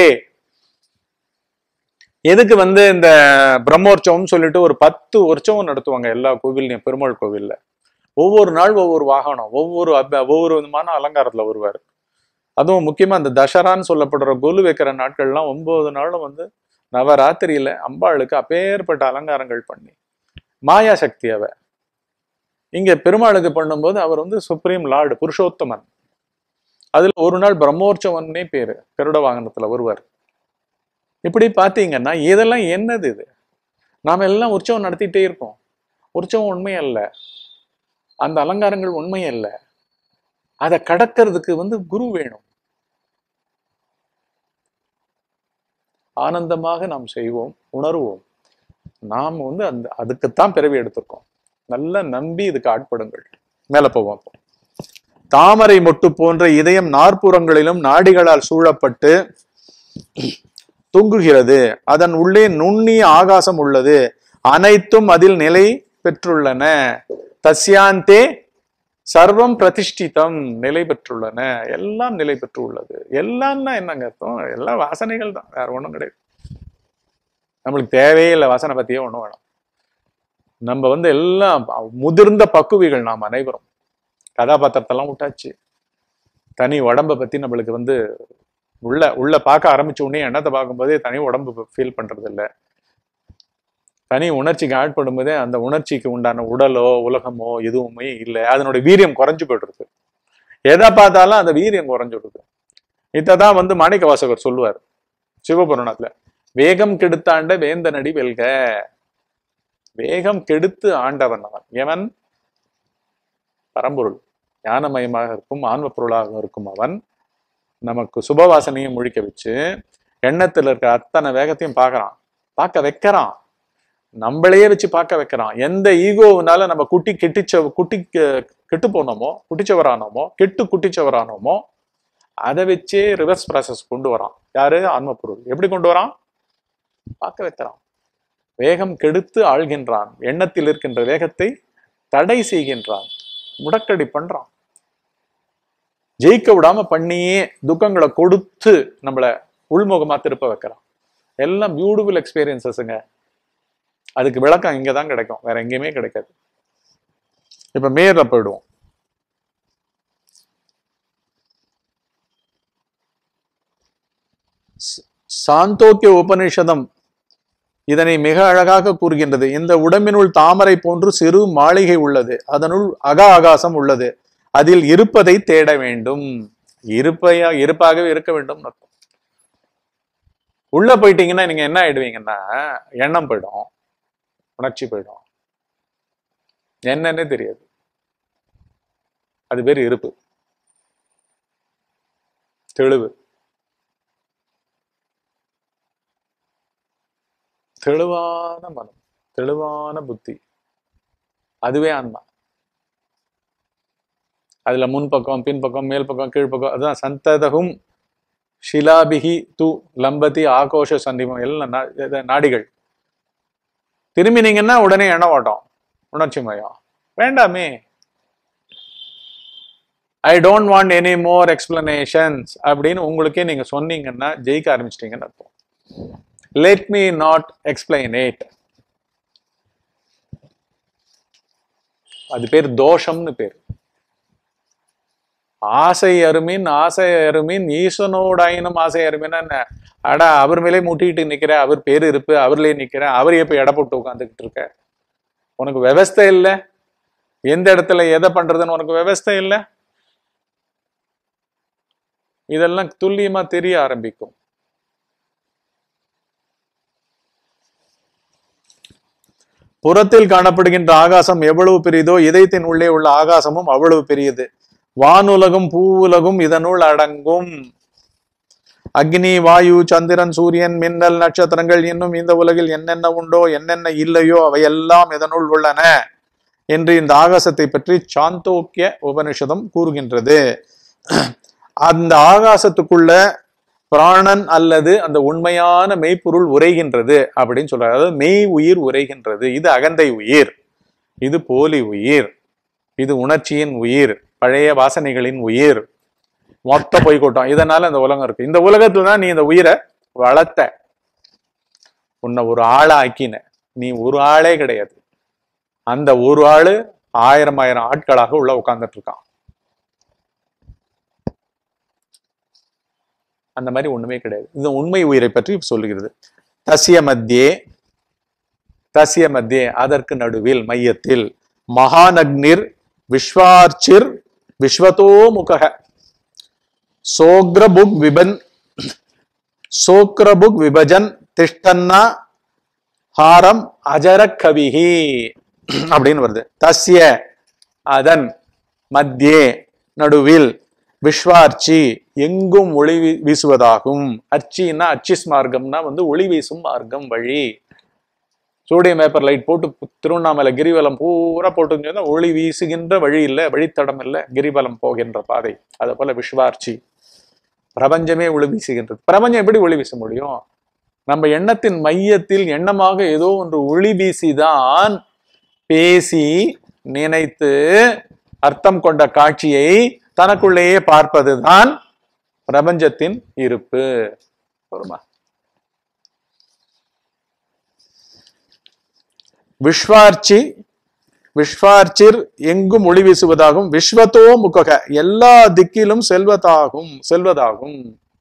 எதுக்கு வந்து இந்த பிரம்மோற்சவம் சொல்லிட்டு ஒரு பத்து உற்சவம் நடத்துவாங்க எல்லா கோவில்லையும் பெருமாள் கோவில்ல ஒவ்வொரு நாள் ஒவ்வொரு வாகனம் ஒவ்வொரு அப- ஒவ்வொரு விதமான அலங்காரத்துல வருவார் அதுவும் முக்கியமா அந்த தசரான்னு சொல்லப்படுற கொலு வைக்கிற நாட்கள்லாம் ஒன்பது நாளும் வந்து நவராத்திரியில அம்பாளுக்கு அப்பேற்பட்ட அலங்காரங்கள் பண்ணி மாயா சக்தி அவ இங்க பெருமாளுக்கு பண்ணும்போது அவர் வந்து சுப்ரீம் லார்டு புருஷோத்தமன் அதுல ஒரு நாள் பிரம்மோற்சவன்னே பேரு கருட வாகனத்துல வருவார் இப்படி பாத்தீங்கன்னா இதெல்லாம் என்னது இது நாம எல்லாம் உற்சவம் நடத்திட்டே இருக்கோம் உற்சவம் உண்மை அல்ல அந்த அலங்காரங்கள் உண்மை அல்ல அதை கடக்கிறதுக்கு வந்து குரு வேணும் ஆனந்தமாக நாம் செய்வோம் உணர்வோம் நாம் வந்து அந்த அதுக்குத்தான் பிறவி எடுத்திருக்கோம் நல்லா நம்பி இதுக்கு ஆட்படுங்கள் மேல போவோம் அப்போ. தாமரை மொட்டு போன்ற இதயம் நாற்புறங்களிலும் நாடிகளால் சூழப்பட்டு தொங்குகிறது அதன் உள்ளே நுண்ணிய ஆகாசம் உள்ளது அனைத்தும் அதில் நிலை பெற்றுள்ளன தஸ்யாந்தே சர்வம் பிரதிஷ்டிதம் நிலை பெற்றுள்ளன எல்லாம் நிலை பெற்று உள்ளது எல்லாம்னா என்னங்க அர்த்தம் எல்லாம் வாசனைகள் தான் வேற ஒண்ணும் கிடையாது நம்மளுக்கு தேவையே இல்லை வாசனை பத்தியே ஒண்ணும் வேணாம் நம்ம வந்து எல்லாம் முதிர்ந்த பக்குவிகள் நாம் அனைவரும் கதாபாத்திரத்தெல்லாம் விட்டாச்சு தனி உடம்ப பத்தி நம்மளுக்கு வந்து உள்ள உள்ள பார்க்க ஆரம்பிச்ச உடனே எண்ணத்தை பார்க்கும்போதே தனி உடம்பு ஃபீல் பண்றது இல்ல தனி உணர்ச்சிக்கு ஆட்படும் போதே அந்த உணர்ச்சிக்கு உண்டான உடலோ உலகமோ எதுவுமே இல்லை அதனுடைய வீரியம் குறைஞ்சு போயிடுறது எதை பார்த்தாலும் அந்த வீரியம் குறைஞ்சிடுது இதான் வந்து மாணிக்க வாசகர் சொல்லுவார் சிவபுராணத்துல வேகம் கெடுத்தாண்ட வேந்தனடி வெல்க வேகம் கெடுத்து ஆண்டவன் அவன் எவன் பரம்பொருள் ஞானமயமாக இருக்கும் ஆன்ம பொருளாக இருக்கும் அவன் நமக்கு சுபவாசனையும் முழிக்க வச்சு எண்ணத்துல இருக்க அத்தனை வேகத்தையும் பார்க்கறான் பார்க்க வைக்கிறான் நம்மளையே வச்சு பார்க்க வைக்கிறான் எந்த ஈகோவுனால நம்ம குட்டி கெட்டிச்ச குட்டி கெ- கெட்டு போனோமோ குட்டிச்சவரானோமோ கெட்டு குட்டிச்சவரானோமோ அதை வச்சே ரிவர்ஸ் ப்ராசஸ் கொண்டு வரான் யாரு ஆன்ம பொருள் எப்படி கொண்டு வரான் பார்க்க வைக்கிறான் வேகம் கெடுத்து ஆள்கின்றான் எண்ணத்தில் இருக்கின்ற வேகத்தை தடை செய்கின்றான் முடக்கடி பண்றான் ஜெயிக்க விடாம பண்ணியே துக்கங்களை கொடுத்து நம்மள உள்முகமா திருப்ப வைக்கிறான் எல்லாம் பியூட்டிஃபுல் எக்ஸ்பீரியன்சஸ்ங்க அதுக்கு விளக்கம் இங்க தான் கிடைக்கும் வேற எங்கேயுமே கிடைக்காது இப்ப மேல போயிடுவோம் ச- சாந்தோக்கிய உபநிஷதம் இதனை மிக அழகாக கூறுகின்றது இந்த உடம்பினுள் தாமரை போன்று சிறு மாளிகை உள்ளது அதனுள் அக ஆகாசம் உள்ளது அதில் இருப்பதை தேட வேண்டும் இருப்பையா இருப்பாகவே இருக்க வேண்டும் அர்த்தம் உள்ள போயிட்டீங்கன்னா நீங்க என்ன ஆயிடுவீங்கன்னா எண்ணம் போயிடும் உணர்ச்சி போயிடும் என்னன்னே தெரியாது அது பேர் இருப்பு தெளிவு தெளிவான மனம் தெளிவான புத்தி அதுவே ஆன்மா அதுல முன்பக்கம் பின்பக்கம் மேல் பக்கம் கீழ்ப்பக்கம் அதுதான் சந்ததகும் ஷிலாபிகி து லம்பதி ஆகோஷ சந்திமம் எல்லாம் நா- இது நாடிகள் திரும்பினீங்கன்னா உடனே எண்ண ஓட்டம் உணர்ச்சி மயம் வேண்டாமே I don't want any more explanations அப்படின்னு உங்களுக்கே நீங்க சொன்னீங்கன்னா ஜெயிக்க ஆரம்பிச்சிட்டீங்கன்னு அர்த்தம் let me not explain it அது பேர் தோஷம்னு பேர் ஆசை அருமின் ஆசை அருமின் ஈசனோடாயினும் ஆசை அருமின்னா என்ன அடா அவர் மேலே முட்டிட்டு நிக்கிற அவர் பேர் இருப்பு அவர்லயே நிக்கிற அவர் எப்ப எடை போட்டு உட்காந்துக்கிட்டு இருக்க உனக்கு விவஸ்தை இல்லை எந்த இடத்துல எதை பண்றதுன்னு உனக்கு விவஸ்தை இல்லை இதெல்லாம் துல்லியமா தெரிய ஆரம்பிக்கும் புறத்தில் காணப்படுகின்ற ஆகாசம் எவ்வளவு பெரியதோ இதயத்தின் உள்ளே உள்ள ஆகாசமும் அவ்வளவு பெரியது வானுலகும் பூவுலகும் இதனுள் அடங்கும் அக்னி வாயு சந்திரன் சூரியன் மின்னல் நட்சத்திரங்கள் இன்னும் இந்த உலகில் என்னென்ன உண்டோ என்னென்ன இல்லையோ அவையெல்லாம் இதனுள் உள்ளன என்று இந்த ஆகாசத்தை பற்றி சாந்தோக்கிய உபனிஷதம் கூறுகின்றது அந்த ஆகாசத்துக்குள்ள பிராணன் அல்லது அந்த உண்மையான மெய்ப்பொருள் உரைகின்றது அப்படின்னு சொல்றாரு அதாவது மெய் உயிர் உரைகின்றது இது அகந்தை உயிர் இது போலி உயிர் இது உணர்ச்சியின் உயிர் பழைய வாசனைகளின் உயிர் மொத்த போய்கோட்டம் இதனால இந்த உலகம் இருக்கு இந்த உலகத்துல தான் நீ இந்த உயிரை வளர்த்த உன்னை ஒரு ஆளா ஆக்கின நீ ஒரு ஆளே கிடையாது அந்த ஒரு ஆளு ஆயிரம் ஆயிரம் ஆட்களாக உள்ள உட்கார்ந்துட்டு இருக்கான் அந்த மாதிரி ஒண்ணுமே கிடையாது இது உண்மை உயிரை பற்றி சொல்லுகிறது தசிய மத்தியே தசிய மத்தியே அதற்கு நடுவில் மையத்தில் மகாநக்னிர் விஸ்வார்ச்சிர் விஸ்வதோ முகக சோக்ரபுக் விபன் சோக்ரபுக் விபஜன் திஷ்டன்னா ஹாரம் அஜர கவிஹி அப்படின்னு வருது தஸ்ய அதன் மத்தியே நடுவில் விஸ்வார்ச்சி எங்கும் ஒளி வீ- வீசுவதாகும் அர்ச்சின்னா அச்சிஸ் மார்க்கம்னா வந்து ஒளி வீசும் மார்க்கம் வழி சோடியம் பேப்பர் லைட் போட்டு பு- திருவண்ணாமலை கிரிவலம் பூரா போட்டு சொன்னா ஒளி வீசுகின்ற வழி இல்லை வழித்தடம் இல்லை கிரிவலம் போகின்ற பாதை அதை போல விஸ்வார்ச்சி பிரபஞ்சமே ஒளி வீசுகின்றது பிரபஞ்சம் எப்படி ஒளி வீச முடியும் நம்ம எண்ணத்தின் மையத்தில் எண்ணமாக ஏதோ ஒன்று ஒளி வீசிதான் பேசி நினைத்து அர்த்தம் கொண்ட காட்சியை தனக்குள்ளேயே பார்ப்பதுதான் பிரபஞ்சத்தின் இருப்பு வருமா விஸ்வார்ச்சி விஸ்வார்ச்சிர் எங்கும் ஒளி வீசுவதாகும் விஸ்வத்தோ முகக எல்லா திக்கிலும் செல்வதாகும் செல்வதாகும்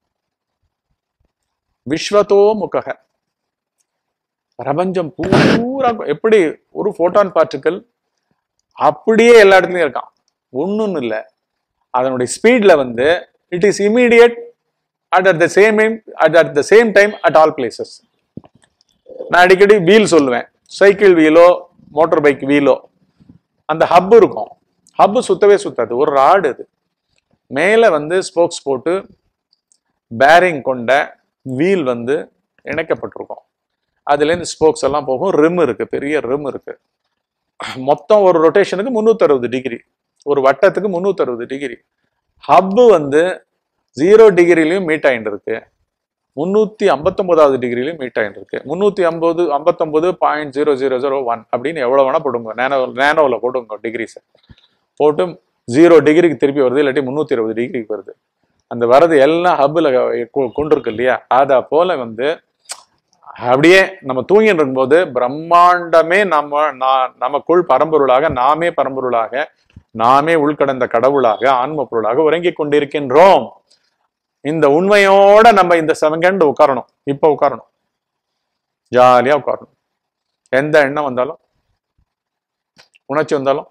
விஸ்வத்தோ முகக பிரபஞ்சம் பூரா எப்படி ஒரு போட்டான் பார்ட்டிக்கல் அப்படியே எல்லா இடத்துலயும் இருக்கான் ஒண்ணுன்னு இல்லை அதனுடைய ஸ்பீட்ல வந்து it is immediate at at the same at at the same time at all places நான் அடிக்கடி வீல் சொல்லுவேன் சைக்கிள் வீலோ மோட்டார் பைக் வீலோ அந்த ஹப் இருக்கும் ஹப் சுத்தவே சுத்தாது ஒரு ராடு அது மேலே வந்து ஸ்போக்ஸ் போட்டு பேரிங் கொண்ட வீல் வந்து இணைக்கப்பட்டிருக்கும் அதுலேருந்து ஸ்போக்ஸ் எல்லாம் போகும் ரிம் இருக்கு பெரிய ரிம் இருக்கு மொத்தம் ஒரு ரொட்டேஷனுக்கு முந்நூற்றறுபது டிகிரி ஒரு வட்டத்துக்கு முந்நூற்றறுபது டிகிரி ஹப்பு வந்து ஜீரோ டிகிரிலையும் மீட் ஆயிட்டு இருக்கு முந்நூற்றி ஐம்பத்தொம்போதாவது டிகிரிலையும் மீட் ஆயிட்டு இருக்கு முந்நூற்றி ஐம்பது ஐம்பத்தொம்போது point zero zero zero one அப்படின்னு எவ்வளோ வேணால் போடுங்க நேனோ நேனோவில் போடுங்க டிகிரிஸை போட்டு ஜீரோ டிகிரிக்கு திருப்பி வருது இல்லாட்டி முந்நூற்றி இருபது டிகிரிக்கு வருது அந்த வரது எல்லாம் ஹப்பில் கொண்டு இருக்கு இல்லையா அதை போல வந்து அப்படியே நம்ம தூங்கிட்டு இருக்கும்போது பிரம்மாண்டமே நம்ம நா- நமக்குள் பரம்பொருளாக நாமே பரம்பொருளாக நாமே உள்கடந்த கடவுளாக ஆன்ம பொருளாக உறங்கிக் கொண்டிருக்கின்றோம் இந்த உண்மையோட நம்ம இந்த செகண்ட் உட்காரணும் இப்ப உட்காரணும் ஜாலியா உட்காரணும் எந்த எண்ணம் வந்தாலும் உணர்ச்சி வந்தாலும்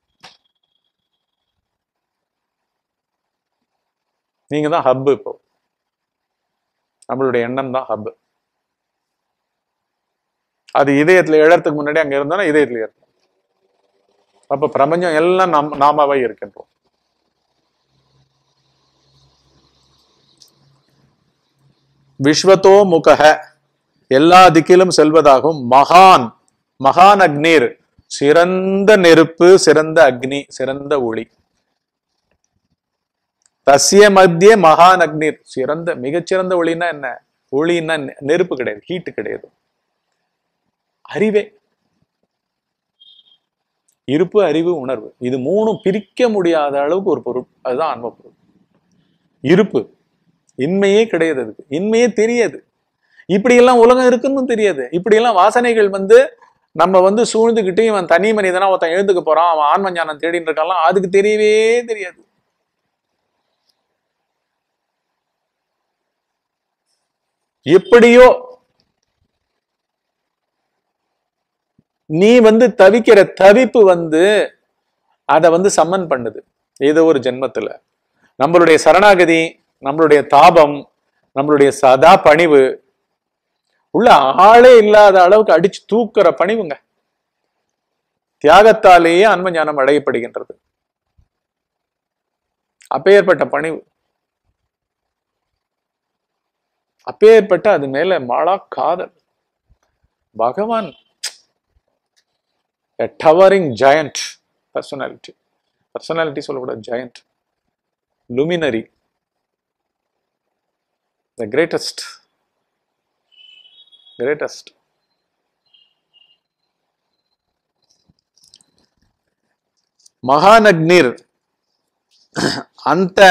நீங்க தான் ஹப் இப்போ நம்மளுடைய எண்ணம் தான் ஹப் அது இதயத்துல எழறதுக்கு முன்னாடி அங்க இருந்தோம்னா இதயத்துல இருக்கும் அப்ப பிரபஞ்சம் எல்லாம் நம் நாமாவே இருக்கின்றோம் விஸ்வத்தோ முகக எல்லா திக்கிலும் செல்வதாகும் மகான் மகான் அக்னீர் சிறந்த நெருப்பு சிறந்த அக்னி சிறந்த ஒளி தஸ்ய மத்திய மகான் அக்னிர் சிறந்த மிகச்சிறந்த ஒளின்னா என்ன ஒளின்னா நெ- நெருப்பு கிடையாது ஹீட்டு கிடையாது அறிவே இருப்பு அறிவு உணர்வு இது மூணும் பிரிக்க முடியாத அளவுக்கு ஒரு பொருள் அதுதான் ஆன்ம பொருள் இருப்பு இன்மையே கிடையாது அதுக்கு இன்மையே தெரியாது இப்படியெல்லாம் உலகம் இருக்குன்னு தெரியாது இப்படியெல்லாம் வாசனைகள் வந்து நம்ம வந்து சூழ்ந்துக்கிட்டு இவன் தனி மனிதனா ஒருத்தன் எழுந்துக்க போறான் அவன் ஆன்ம ஞானம் தேடின்னு இருக்கான்லாம் அதுக்கு தெரியவே தெரியாது எப்படியோ நீ வந்து தவிக்கிற தவிப்பு வந்து அதை வந்து சம்மன் பண்ணுது ஏதோ ஒரு ஜென்மத்துல நம்மளுடைய சரணாகதி நம்மளுடைய தாபம் நம்மளுடைய சதா பணிவு உள்ள ஆளே இல்லாத அளவுக்கு அடிச்சு தூக்குற பணிவுங்க தியாகத்தாலேயே அன்ப ஞானம் அடையப்படுகின்றது அப்பேற்பட்ட பணிவு அப்பேற்பட்ட அது மேல மாளா காதல் பகவான் டவரிங் ஜெயண்ட் பர்சனாலிட்டி பர்சனாலிட்டி சொல்லக்கூடாது giant luminary the greatest greatest மகானக்னிர் அந்த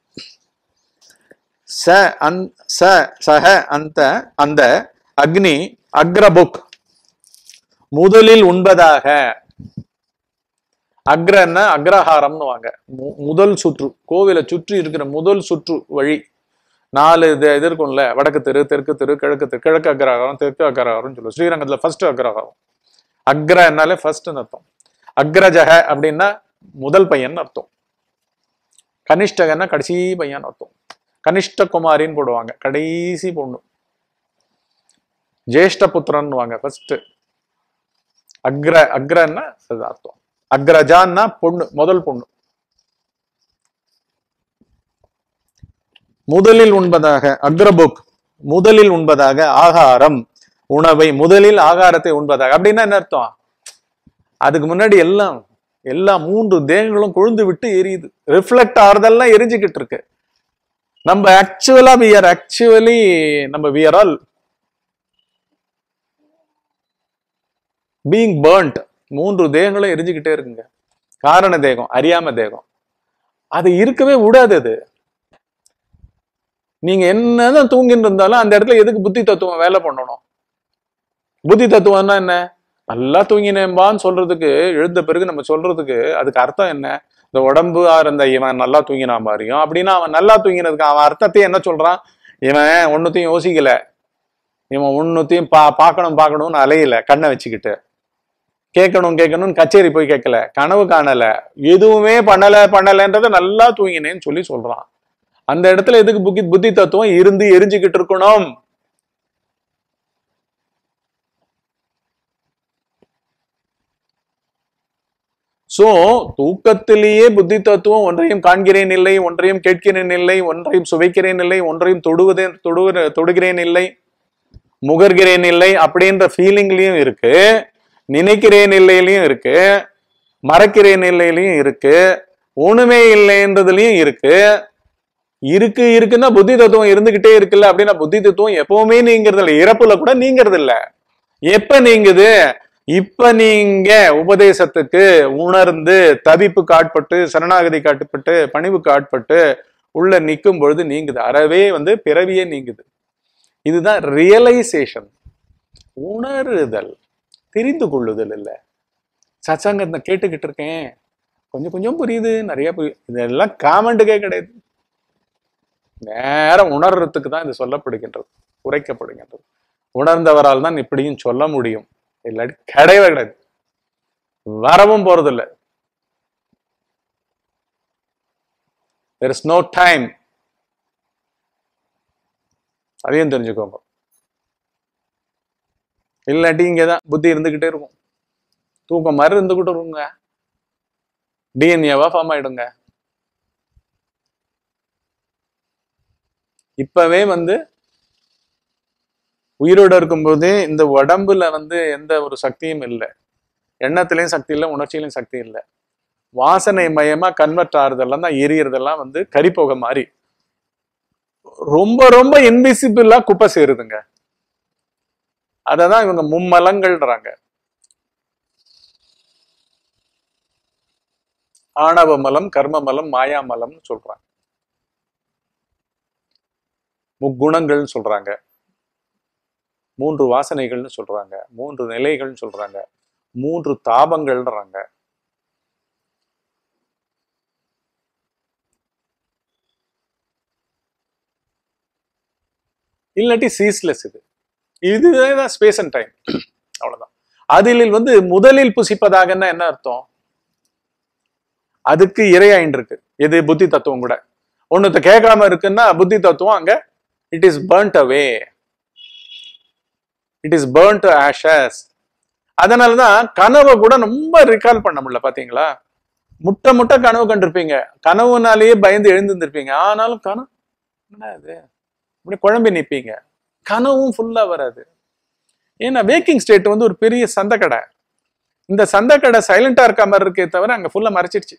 ச அந் ச சக அந்த அந்த அக்னி அக்ரபுக் முதலில் உண்பதாக அக்ரன்னா அக்ரஹாரம்னு வாங்க மு- முதல் சுற்று கோவிலை சுற்றி இருக்கிற முதல் சுற்று வழி நாலு இது இது இருக்கும்ல வடக்கு தெரு தெற்கு தெரு கிழக்கு தெரு கிழக்கு அக்ரஹாரம் தெற்கு அக்ரஹாரம்னு சொல்லுவோம் ஸ்ரீரங்கத்துல ஃபர்ஸ்ட் அக்ரஹாரம் அக்ரன்னாலே ஃபர்ஸ்ட்னு அர்த்தம் அக்ரஜக அப்படின்னா முதல் பையன் அர்த்தம் கனிஷ்டகன்னா கடைசி பையன் அர்த்தம் கனிஷ்ட குமாரின்னு போடுவாங்க கடைசி பொண்ணு ஜேஷ்ட புத்திரன் வாங்க ஃபர்ஸ்ட் அக்ர அக்ரன்னா அது அர்த்தம் அக்ரஜான்னா பொண்ணு முதல் பொண்ணு முதலில் உண்பதாக அக்ரபுக் முதலில் உண்பதாக ஆகாரம் உணவை முதலில் ஆகாரத்தை உண்பதாக அப்படின்னா என்ன அர்த்தம் அதுக்கு முன்னாடி எல்லாம் எல்லா மூன்று தேகங்களும் கொழுந்து விட்டு எரியுது ரிஃப்ளெக்ட் ஆறதெல்லாம் எரிஞ்சுக்கிட்டு இருக்கு நம்ம ஆக்சுவலா வி ஆர் ஆக்சுவலி நம்ம we are all being burnt மூன்று தேகங்களும் எரிஞ்சுக்கிட்டே இருக்குங்க காரண தேகம் அறியாம தேகம் அது இருக்கவே விடாது அது நீங்க என்னதான் தூங்கிட்டு இருந்தாலும் அந்த இடத்துல எதுக்கு புத்தி தத்துவம் வேலை பண்ணணும் புத்தி தத்துவம்னா என்ன நல்லா தூங்கினேம்பான்னு சொல்றதுக்கு எழுந்த பிறகு நம்ம சொல்றதுக்கு அதுக்கு அர்த்தம் என்ன இந்த உடம்பு இருந்த இவன் நல்லா தூங்கினா மாதிரியும் அப்படின்னா அவன் நல்லா தூங்கினதுக்கு அவன் அர்த்தத்தையும் என்ன சொல்றான் இவன் ஒன்னுத்தையும் யோசிக்கல இவன் ஒன்னுத்தையும் பா பார்க்கணும் பார்க்கணும்னு அலையல கண்ணை வச்சுக்கிட்டு கேட்கணும் கேட்கணும்னு கச்சேரி போய் கேட்கல கனவு காணல எதுவுமே பண்ணல பண்ணலன்றத நல்லா தூங்கினேன்னு சொல்லி சொல்றான் அந்த இடத்துல எதுக்கு புத்தி புத்தி தத்துவம் இருந்து எரிஞ்சுக்கிட்டு இருக்கணும் சோ தூக்கத்திலேயே புத்தி தத்துவம் ஒன்றையும் காண்கிறேன் இல்லை ஒன்றையும் கேட்கிறேன் இல்லை ஒன்றையும் சுவைக்கிறேன் இல்லை ஒன்றையும் தொடுவதே தொடுவ தொடுகிறேன் இல்லை முகர்கிறேன் இல்லை அப்படின்ற ஃபீலிங்லயும் இருக்கு நினைக்கிறேன் இல்லையிலயும் இருக்கு மறக்கிறேன் இல்லையிலயும் இருக்கு ஒண்ணுமே இல்லைன்றதுலயும் இருக்கு இருக்கு இருக்குன்னா புத்தி தத்துவம் இருந்துகிட்டே இருக்குல்ல அப்படின்னா புத்தி தத்துவம் எப்பவுமே நீங்கிறது இல்லை இறப்புல கூட நீங்கிறது இல்ல எப்ப நீங்குது இப்ப நீங்க உபதேசத்துக்கு உணர்ந்து தவிப்புக்கு ஆட்பட்டு சரணாகதி காட்டுப்பட்டு பணிவுக்கு ஆட்பட்டு உள்ள நிற்கும் பொழுது நீங்குது அறவே வந்து பிறவியே நீங்குது இதுதான் ரியலைசேஷன் உணருதல் தெரிந்து கொள்ளுதல் இல்ல சத்சங்கத்தை கேட்டுக்கிட்டு இருக்கேன் கொஞ்சம் கொஞ்சம் புரியுது நிறைய புரியுது இதெல்லாம் காமெண்ட்டுக்கே கிடையாது நேரம் உணர்றதுக்கு தான் இது சொல்லப்படுகின்றது உரைக்கப்படுகின்றது உணர்ந்தவரால் தான் இப்படியும் சொல்ல முடியும் இல்லாட்டி கிடையவே கிடையாது வரவும் போறதில்ல தெர் இஸ் நோ டைம் அதையும் தெரிஞ்சுக்கோங்க இல்லாட்டி இங்கதான் புத்தி இருந்துகிட்டே இருக்கும் தூக்கம் மாதிரி இருந்துகிட்டு இருக்குங்க டிஎன்ஏவா ஃபார்ம் ஆயிடுங்க இப்பவே வந்து உயிரோட இருக்கும்போதே இந்த உடம்புல வந்து எந்த ஒரு சக்தியும் இல்லை எண்ணத்திலையும் சக்தி இல்லை உணர்ச்சியிலையும் சக்தி இல்லை வாசனை மயமா கன்வெர்ட் ஆகுறதெல்லாம் தான் எரியறதெல்லாம் வந்து கரிப்புகை மாதிரி ரொம்ப ரொம்ப இன்விசிபிளா குப்பை சேருதுங்க அததான் இவங்க மும்மலங்கள்ன்றாங்க ஆணவ மலம் கர்ம மலம் மாயா மலம்னு சொல்றாங்க முக்குணங்கள்னு சொல்றாங்க மூன்று வாசனைகள்னு சொல்றாங்க மூன்று நிலைகள்னு சொல்றாங்க மூன்று தாபங்கள்ன்றாங்க இல்லாட்டி சீஸ்லெஸ் இது இதுதான் ஸ்பேஸ் அண்ட் டைம் அவ்வளவுதான் அதில் வந்து முதலில் புசிப்பதாகன்னா என்ன அர்த்தம் அதுக்கு இரையாயின் இருக்கு எது புத்தி தத்துவம் கூட ஒண்ணுத்த கேட்காம இருக்குன்னா புத்தி தத்துவம் அங்க it is burnt away it is burnt ashes அதனாலதான் கனவை கூட ரொம்ப ரிகால் பண்ண முடியல பாத்தீங்களா முட்டை முட்டை கனவு கண்டிருப்பீங்க கனவுனாலேயே பயந்து எழுந்திருந்திருப்பீங்க ஆனாலும் கனவு என்ன இது இப்படி குழம்பி நிப்பீங்க கனவும் ஃபுல்லா வராது ஏன்னா வேக்கிங் ஸ்டேட் வந்து ஒரு பெரிய சந்தைக்கடை இந்த சந்தைக்கடை சைலண்டா இருக்க மாதிரி இருக்கே தவிர அங்க ஃபுல்லா மறைச்சிடுச்சு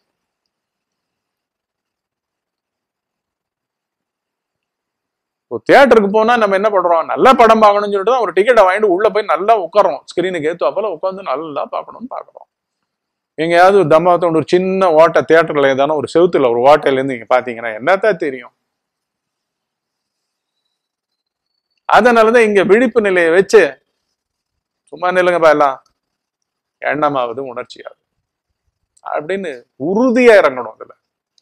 இப்போ தியேட்டருக்கு போனா நம்ம என்ன பண்றோம் நல்ல படம் பார்க்கணும்னு சொல்லிட்டு தான் ஒரு டிக்கெட்டை வாங்கிட்டு உள்ள போய் நல்லா உட்காரோம் ஸ்கிரீனுக்கு ஏத்துவாப்புல உட்காந்து நல்லா பார்க்கணும்னு பார்க்குறோம் எங்கேயாவது ஒரு தம்மாத்தோட ஒரு சின்ன ஓட்டை தியேட்டர்ல ஏதான ஒரு செவுத்துல ஒரு ஓட்டையில இருந்து நீங்க பாத்தீங்கன்னா என்னத்தான் தெரியும் அதனாலதான் இங்க விழிப்பு நிலையை வச்சு சும்மா நில்லுங்கப்பா எல்லாம் எண்ணமாவது உணர்ச்சியாவது அப்படின்னு உறுதியா இறங்கணும் அதுல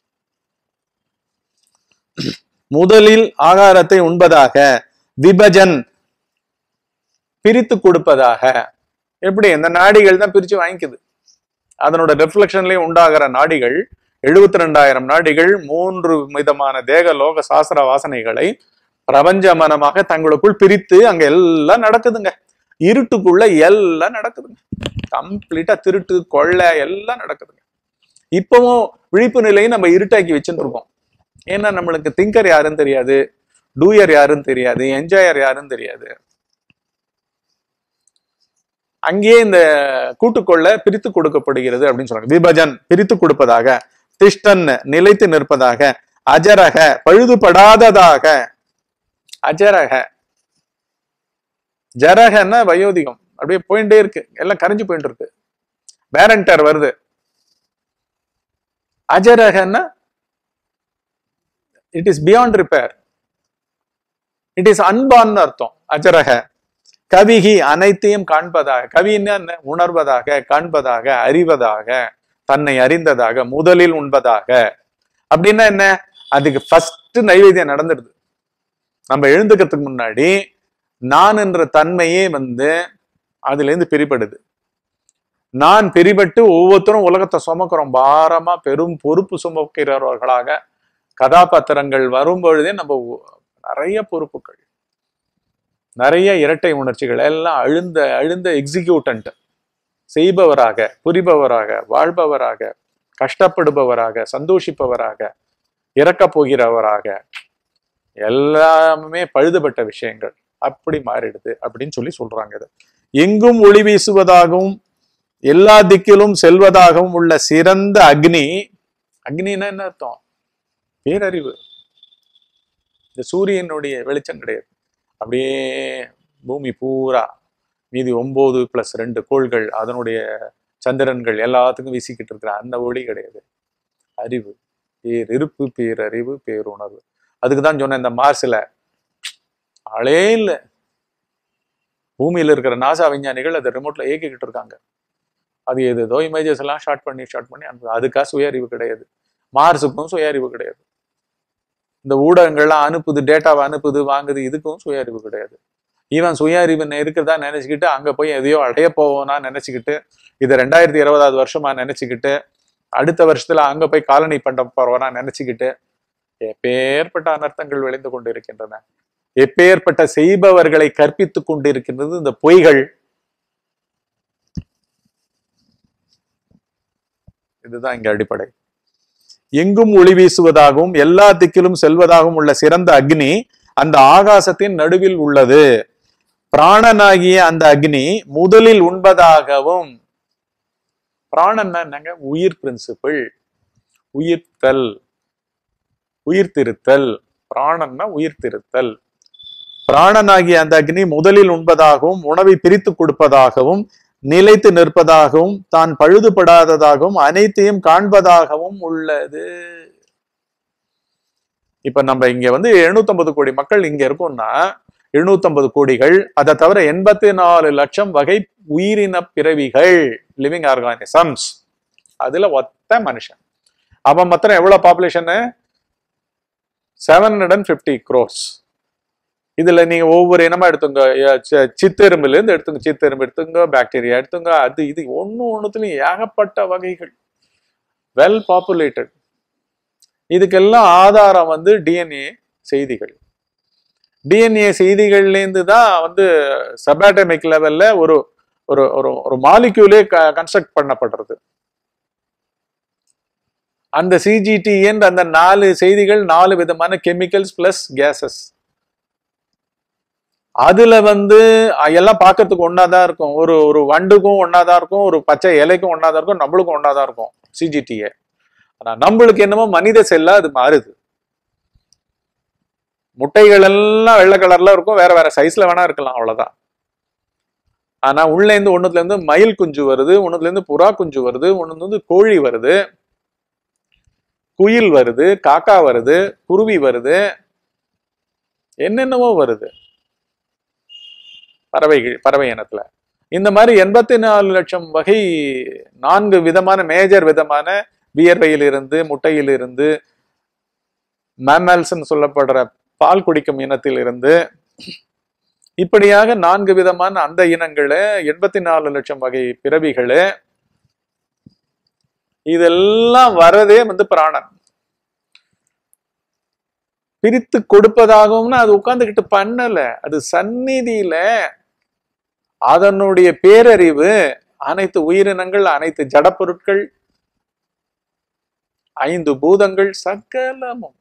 முதலில் ஆகாரத்தை உண்பதாக விபஜன் பிரித்து கொடுப்பதாக எப்படி இந்த நாடிகள் தான் பிரிச்சு வாங்கிக்குது அதனோட ரெஃப்ளெக்ஷன்லயே உண்டாகிற நாடிகள் எழுபத்தி ரெண்டாயிரம் நாடிகள் மூன்று விதமான தேக லோக சாஸ்திர வாசனைகளை பிரபஞ்ச மனமாக தங்களுக்குள் பிரித்து அங்க எல்லாம் நடக்குதுங்க இருட்டுக்குள்ள எல்லாம் நடக்குதுங்க கம்ப்ளீட்டா திருட்டு கொள்ளை எல்லாம் நடக்குதுங்க இப்பவும் விழிப்பு நிலையை நம்ம இருட்டாக்கி வச்சுட்டு இருக்கோம் ஏன்னா நம்மளுக்கு திங்கர் யாருன்னு தெரியாது டூயர் யாருன்னு தெரியாது என்ஜாயர் யாருன்னு தெரியாது அங்கேயே இந்த கூட்டுக்கொள்ள பிரித்து கொடுக்கப்படுகிறது அப்படின்னு சொல்றாங்க விபஜன் பிரித்து கொடுப்பதாக திஷ்டன் நிலைத்து நிற்பதாக அஜரக பழுதுபடாததாக அஜரக ஜரகன்னா வயோதிகம் அப்படியே போயிட்டே இருக்கு எல்லாம் கரைஞ்சு போயிட்டு இருக்கு பேரண்டர் வருது அஜரகன்னா it is beyond repair it is அன்பான்னு அர்த்தம் அஜரக கவிகி அனைத்தையும் காண்பதாக கவின்னா என்ன உணர்வதாக காண்பதாக அறிவதாக தன்னை அறிந்ததாக முதலில் உண்பதாக அப்படின்னா என்ன அதுக்கு ஃபர்ஸ்ட் நைவேத்தியம் நடந்துடுது நம்ம எழுந்துக்கிறதுக்கு முன்னாடி நான் என்ற தன்மையே வந்து அதுல இருந்து பிரிபடுது நான் பிரிபட்டு ஒவ்வொருத்தரும் உலகத்தை சுமக்கிறோம் பாரமா பெரும் பொறுப்பு சுமக்கிறவர்களாக கதாபாத்திரங்கள் வரும் பொழுதே நம்ம ஒ- நிறைய பொறுப்புகள் நிறைய இரட்டை உணர்ச்சிகள் எல்லாம் அழுந்த அழுந்த எக்ஸிக்யூட்டன்ட் செய்பவராக புரிபவராக வாழ்பவராக கஷ்டப்படுபவராக சந்தோஷிப்பவராக இறக்கப் போகிறவராக எல்லாமே பழுதுபட்ட விஷயங்கள் அப்படி மாறிடுது அப்படின்னு சொல்லி சொல்றாங்க இது எங்கும் ஒளி வீசுவதாகவும் எல்லா திக்கிலும் செல்வதாகவும் உள்ள சிறந்த அக்னி அக்னின்னா என்ன அர்த்தம் பேரறிவு இந்த சூரியனுடைய வெளிச்சம் கிடையாது அப்படியே பூமி பூரா மீதி ஒன்பது பிளஸ் ரெண்டு கோள்கள் அதனுடைய சந்திரன்கள் எல்லாத்துக்கும் வீசிக்கிட்டு இருக்கிற அந்த ஒளி கிடையாது அறிவு பேரிருப்பு பேரறிவு பேருணர்வு அதுக்கு தான் சொன்னேன் இந்த மார்ஸ்ல ஆளே இல்லை பூமியில இருக்கிற நாசா விஞ்ஞானிகள் அதை ரிமோட்ல இயக்கிக்கிட்டு இருக்காங்க அது ஏதோ இமேஜஸ் எல்லாம் ஷார்ட் பண்ணி ஷார்ட் பண்ணி அனுப்பு அதுக்கா சுய அறிவு கிடையாது மார்ஸுக்கும் சுய அறிவு கிடையாது இந்த ஊடகங்கள்லாம் அனுப்புது டேட்டாவை அனுப்புது வாங்குது இதுக்கும் சுய அறிவு கிடையாது ஈவன் சுய அறிவு இருக்கிறதா நினைச்சுக்கிட்டு அங்க போய் எதையோ அடைய போவோம்னா நினைச்சுக்கிட்டு இது ரெண்டாயிரத்தி இருபதாவது வருஷமா நினைச்சுக்கிட்டு அடுத்த வருஷத்துல அங்க போய் காலனி பண்ண போறவனா நினைச்சுக்கிட்டு எப்பேற்பட்ட அனர்த்தங்கள் விளைந்து கொண்டிருக்கின்றன எப்பேற்பட்ட செய்பவர்களை கற்பித்துக் கொண்டிருக்கின்றது இந்த பொய்கள் இதுதான் இங்க அடிப்படை எங்கும் ஒளி வீசுவதாகவும் எல்லா திக்கிலும் செல்வதாகவும் உள்ள சிறந்த அக்னி அந்த ஆகாசத்தின் நடுவில் உள்ளது பிராணனாகிய அந்த அக்னி முதலில் உண்பதாகவும் பிராணன்னா என்னங்க உயிர் பிரின்சிபிள் உயிர்த்தல் உயிர்த்திருத்தல் பிராணன்னா உயிர்த்திருத்தல் பிராணனாகிய அந்த அக்னி முதலில் உண்பதாகவும் உணவை பிரித்து கொடுப்பதாகவும் நிலைத்து நிற்பதாகவும் தான் பழுதுபடாததாகவும் அனைத்தையும் காண்பதாகவும் உள்ளது இப்ப நம்ம இங்க வந்து 750 கோடி மக்கள் இங்க இருக்கோம்னா 750 கோடிகள் அதை தவிர எண்பத்தி நாலு லட்சம் வகை உயிரின பிறவிகள் லிவிங் ஆர்கானிசம்ஸ் அதுல ஒத்த மனுஷன் அவன் மாத்திரம் எவ்வளவு பாப்புலேஷனு seven hundred and fifty crores இதுல நீங்க ஒவ்வொரு இனமா எடுத்துங்க அஹ் சி- சித்தெரும்புல இருந்து எடுத்துங்க சித்தெரும்பு எடுத்துங்க பாக்டீரியா எடுத்துங்க அது இது ஒண்ணு ஒண்ணுத்துலயும் ஏகப்பட்ட வகைகள் வெல் பாப்புலேட்டட் இதுக்கெல்லாம் ஆதாரம் வந்து டிஎன்ஏ செய்திகள் டிஎன்ஏ செய்திகள்லேருந்து தான் வந்து சபாட்டமிக் லெவல்ல ஒரு ஒரு ஒரு ஒரு மாலிக்யூலே கன்ஸ்ட்ரக்ட் பண்ணப்படுறது அந்த சிஜிடிஎன் அந்த நாலு செய்திகள் நாலு விதமான கெமிக்கல்ஸ் பிளஸ் கேசஸ் அதுல வந்து அஹ், எல்லாம் பார்க்கறதுக்கு ஒன்னாதான் இருக்கும் ஒரு ஒரு வண்டுக்கும் ஒன்னாதான் இருக்கும் ஒரு பச்சை இலைக்கும் ஒன்னாதான் இருக்கும் நம்மளுக்கும் ஒன்னாதான் இருக்கும் சிஜிடிஏ ஆனா நம்மளுக்கு என்னமோ மனித செல்லா அது மாறுது முட்டைகள் எல்லாம் வெள்ளை கலர்ல இருக்கும் வேற வேற சைஸ்ல வேணா இருக்கலாம் அவ்வளவுதான் ஆனா உள்ள இருந்து ஒண்ணுத்துல இருந்து மயில் குஞ்சு வருது ஒண்ணுத்துல இருந்து புறா குஞ்சு வருது ஒண்ணுல இருந்து கோழி வருது குயில் வருது காக்கா வருது குருவி வருது என்னென்னவோ வருது பறவைகள் பறவை இனத்துல இந்த மாதிரி எண்பத்தி நாலு லட்சம் வகை நான்கு விதமான மேஜர் விதமான வியர்வையிலிருந்து முட்டையிலிருந்து மேமல்ஸ்ன்னு சொல்லப்படுற பால் குடிக்கும் இனத்தில் இருந்து இப்படியாக நான்கு விதமான அந்த இனங்களு எண்பத்தி நாலு லட்சம் வகை பிறவிகளு இதெல்லாம் வரதே வந்து பிராணன் பிரித்து கொடுப்பதாகும்னா அது உட்கார்ந்துகிட்டு பண்ணல அது சந்நிதியில அதனுடைய பேரறிவு அனைத்து உயிரினங்கள் அனைத்து ஜடப்பொருட்கள் ஐந்து பூதங்கள் சகலமும்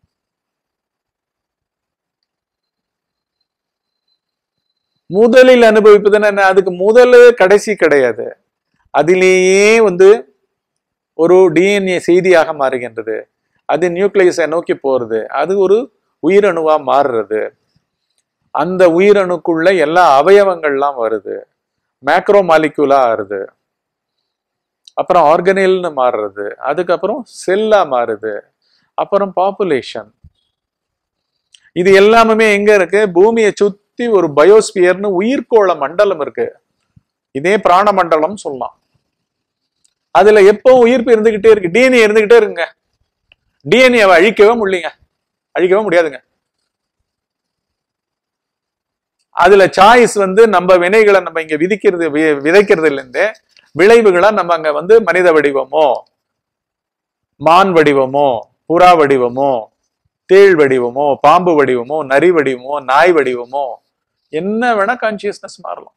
முதலில் அனுபவிப்பதுன்னா என்ன அதுக்கு முதல் கடைசி கிடையாது அதிலேயே வந்து ஒரு டிஎன்ஏ செய்தியாக மாறுகின்றது அது நியூக்ளியஸை நோக்கி போறது அது ஒரு உயிரணுவா மாறுறது அந்த உயிரணுக்குள்ள எல்லா அவயவங்கள்லாம் வருது மேக்ரோ மாலிக்யூலா ஆறுது அப்புறம் ஆர்கனில்னு மாறுறது அதுக்கப்புறம் செல்லா மாறுது அப்புறம் பாப்புலேஷன் இது எல்லாமே எங்க இருக்கு பூமியை சுத்தி ஒரு பயோஸ்பியர்னு உயிர்கோள மண்டலம் இருக்கு இதே பிராண மண்டலம் சொல்லலாம் அதுல எப்பவும் உயிர்ப்பு இருந்துகிட்டே இருக்கு டிஎன்ஏ இருந்துகிட்டே இருக்குங்க டிஎன்ஏவை அழிக்கவே முடியலங்க அழிக்கவே முடியாதுங்க அதுல சாய்ஸ் வந்து நம்ம வினைகளை நம்ம இங்க விதிக்கிறது வி- விதைக்கிறதுல இருந்தே விளைவுகளா நம்ம அங்க வந்து மனித வடிவமோ மான் வடிவமோ புறா வடிவமோ தேள் வடிவமோ பாம்பு வடிவமோ நரி வடிவமோ நாய் வடிவமோ என்ன வேணா கான்சியஸ்னஸ் மாறலாம்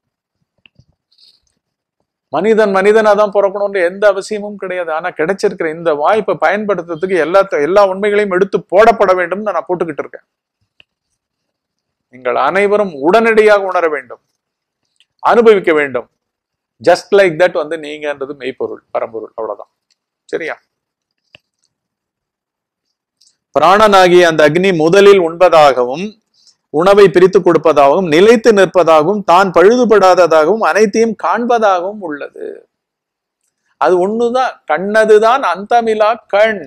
மனிதன் மனிதனா தான் பிறக்கணும்ன்ற எந்த அவசியமும் கிடையாது ஆனா கிடைச்சிருக்கிற இந்த வாய்ப்பை பயன்படுத்துறதுக்கு எல்லா எல்லா உண்மைகளையும் எடுத்து போடப்பட வேண்டும் நான் போட்டுக்கிட்டு இருக்கேன் நீங்கள் அனைவரும் உடனடியாக உணர வேண்டும் அனுபவிக்க வேண்டும் ஜஸ்ட் லைக் தட் வந்து நீங்கன்றது மெய்ப்பொருள் பரம்பொருள் அவ்வளவுதான் சரியா பிராணனாகிய அந்த அக்னி முதலில் உண்பதாகவும் உணவை பிரித்து கொடுப்பதாகவும் நிலைத்து நிற்பதாகவும் தான் பழுதுபடாததாகவும் அனைத்தையும் காண்பதாகவும் உள்ளது அது ஒண்ணுதான் கண்ணதுதான் அந்தமிலா கண்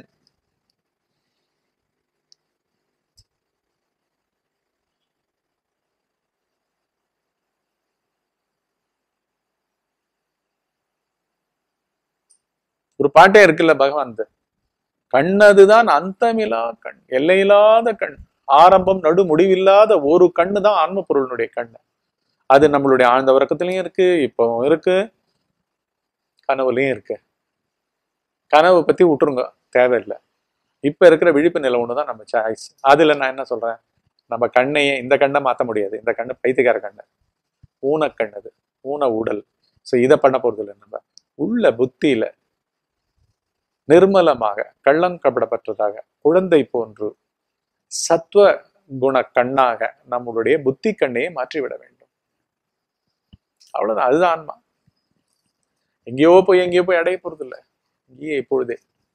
ஒரு பாட்டே இருக்குல்ல பகவான் கண்ணதுதான் அந்தமிலா கண் எல்லையில்லாத கண் ஆரம்பம் நடு முடிவில்லாத ஒரு கண்ணு தான் ஆன்ம பொருளினுடைய கண் அது நம்மளுடைய ஆழ்ந்த உறக்கத்திலையும் இருக்கு இப்பவும் இருக்கு கனவுலையும் இருக்கு கனவு பத்தி விட்டுருங்க தேவையில்லை இப்ப இருக்கிற விழிப்பு நிலை ஒண்ணுதான் நம்ம சாய்ஸ் அதுல நான் என்ன சொல்றேன் நம்ம கண்ணையே இந்த கண்ணை மாத்த முடியாது இந்த கண்ணு பைத்தியக்கார கண்ணு ஊனக்கண் அது ஊன உடல் சோ இதை பண்ண போறது இல்லை நம்ம உள்ள புத்தியில நிர்மலமாக கள்ளங்கபடப்பட்டதாக குழந்தை போன்று சத்துவ குண கண்ணாக நம்மளுடைய புத்தி கண்ணையை மாற்றிவிட வேண்டும் அவ்வளவுதான் அதுதான் ஆன்மா எங்கேயோ போய் எங்கேயோ போய் அடைய போறது இல்ல இங்கேயே இப்பொழுதே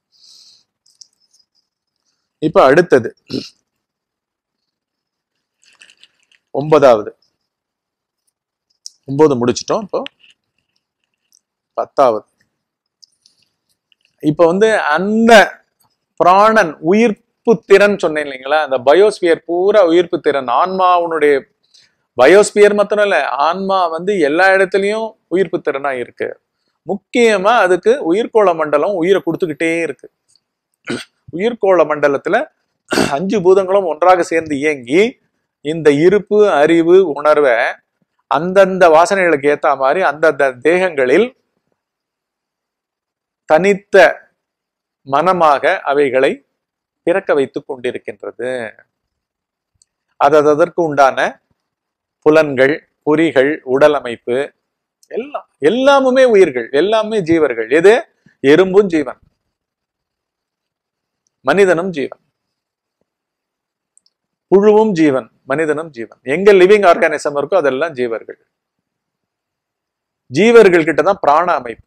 இப்ப அடுத்தது ஒன்பதாவது ஒன்பது முடிச்சிட்டோம் இப்போ பத்தாவது இப்ப வந்து அந்த பிராணன் உயிர்ப்பு திறன் சொன்னேன் இல்லைங்களா அந்த பயோஸ்பியர் பூரா உயிர்ப்பு திறன் ஆன்மாவுனுடைய பயோஸ்பியர் மாத்திரம் இல்ல ஆன்மா வந்து எல்லா இடத்துலயும் உயிர்ப்பு திறனா இருக்கு முக்கியமா அதுக்கு உயிர்கோள மண்டலம் உயிரை கொடுத்துக்கிட்டே இருக்கு உயிர்கோள மண்டலத்துல அஞ்சு பூதங்களும் ஒன்றாக சேர்ந்து இயங்கி இந்த இருப்பு அறிவு உணர்வை அந்தந்த வாசனைகளுக்கு ஏத்த மாதிரி அந்தந்த தேகங்களில் தனித்த மனமாக அவைகளை பிறக்க வைத்துக் கொண்டிருக்கின்றது அது அதற்கு உண்டான புலன்கள் பொறிகள் உடல் அமைப்பு எல்லாம் எல்லாமுமே உயிர்கள் எல்லாமே ஜீவர்கள் எது எறும்பும் ஜீவன் மனிதனும் ஜீவன் புழுவும் ஜீவன் மனிதனும் ஜீவன் எங்க லிவிங் ஆர்கானிசம் இருக்கோ அதெல்லாம் ஜீவர்கள் ஜீவர்கள் கிட்ட தான் பிராண அமைப்பு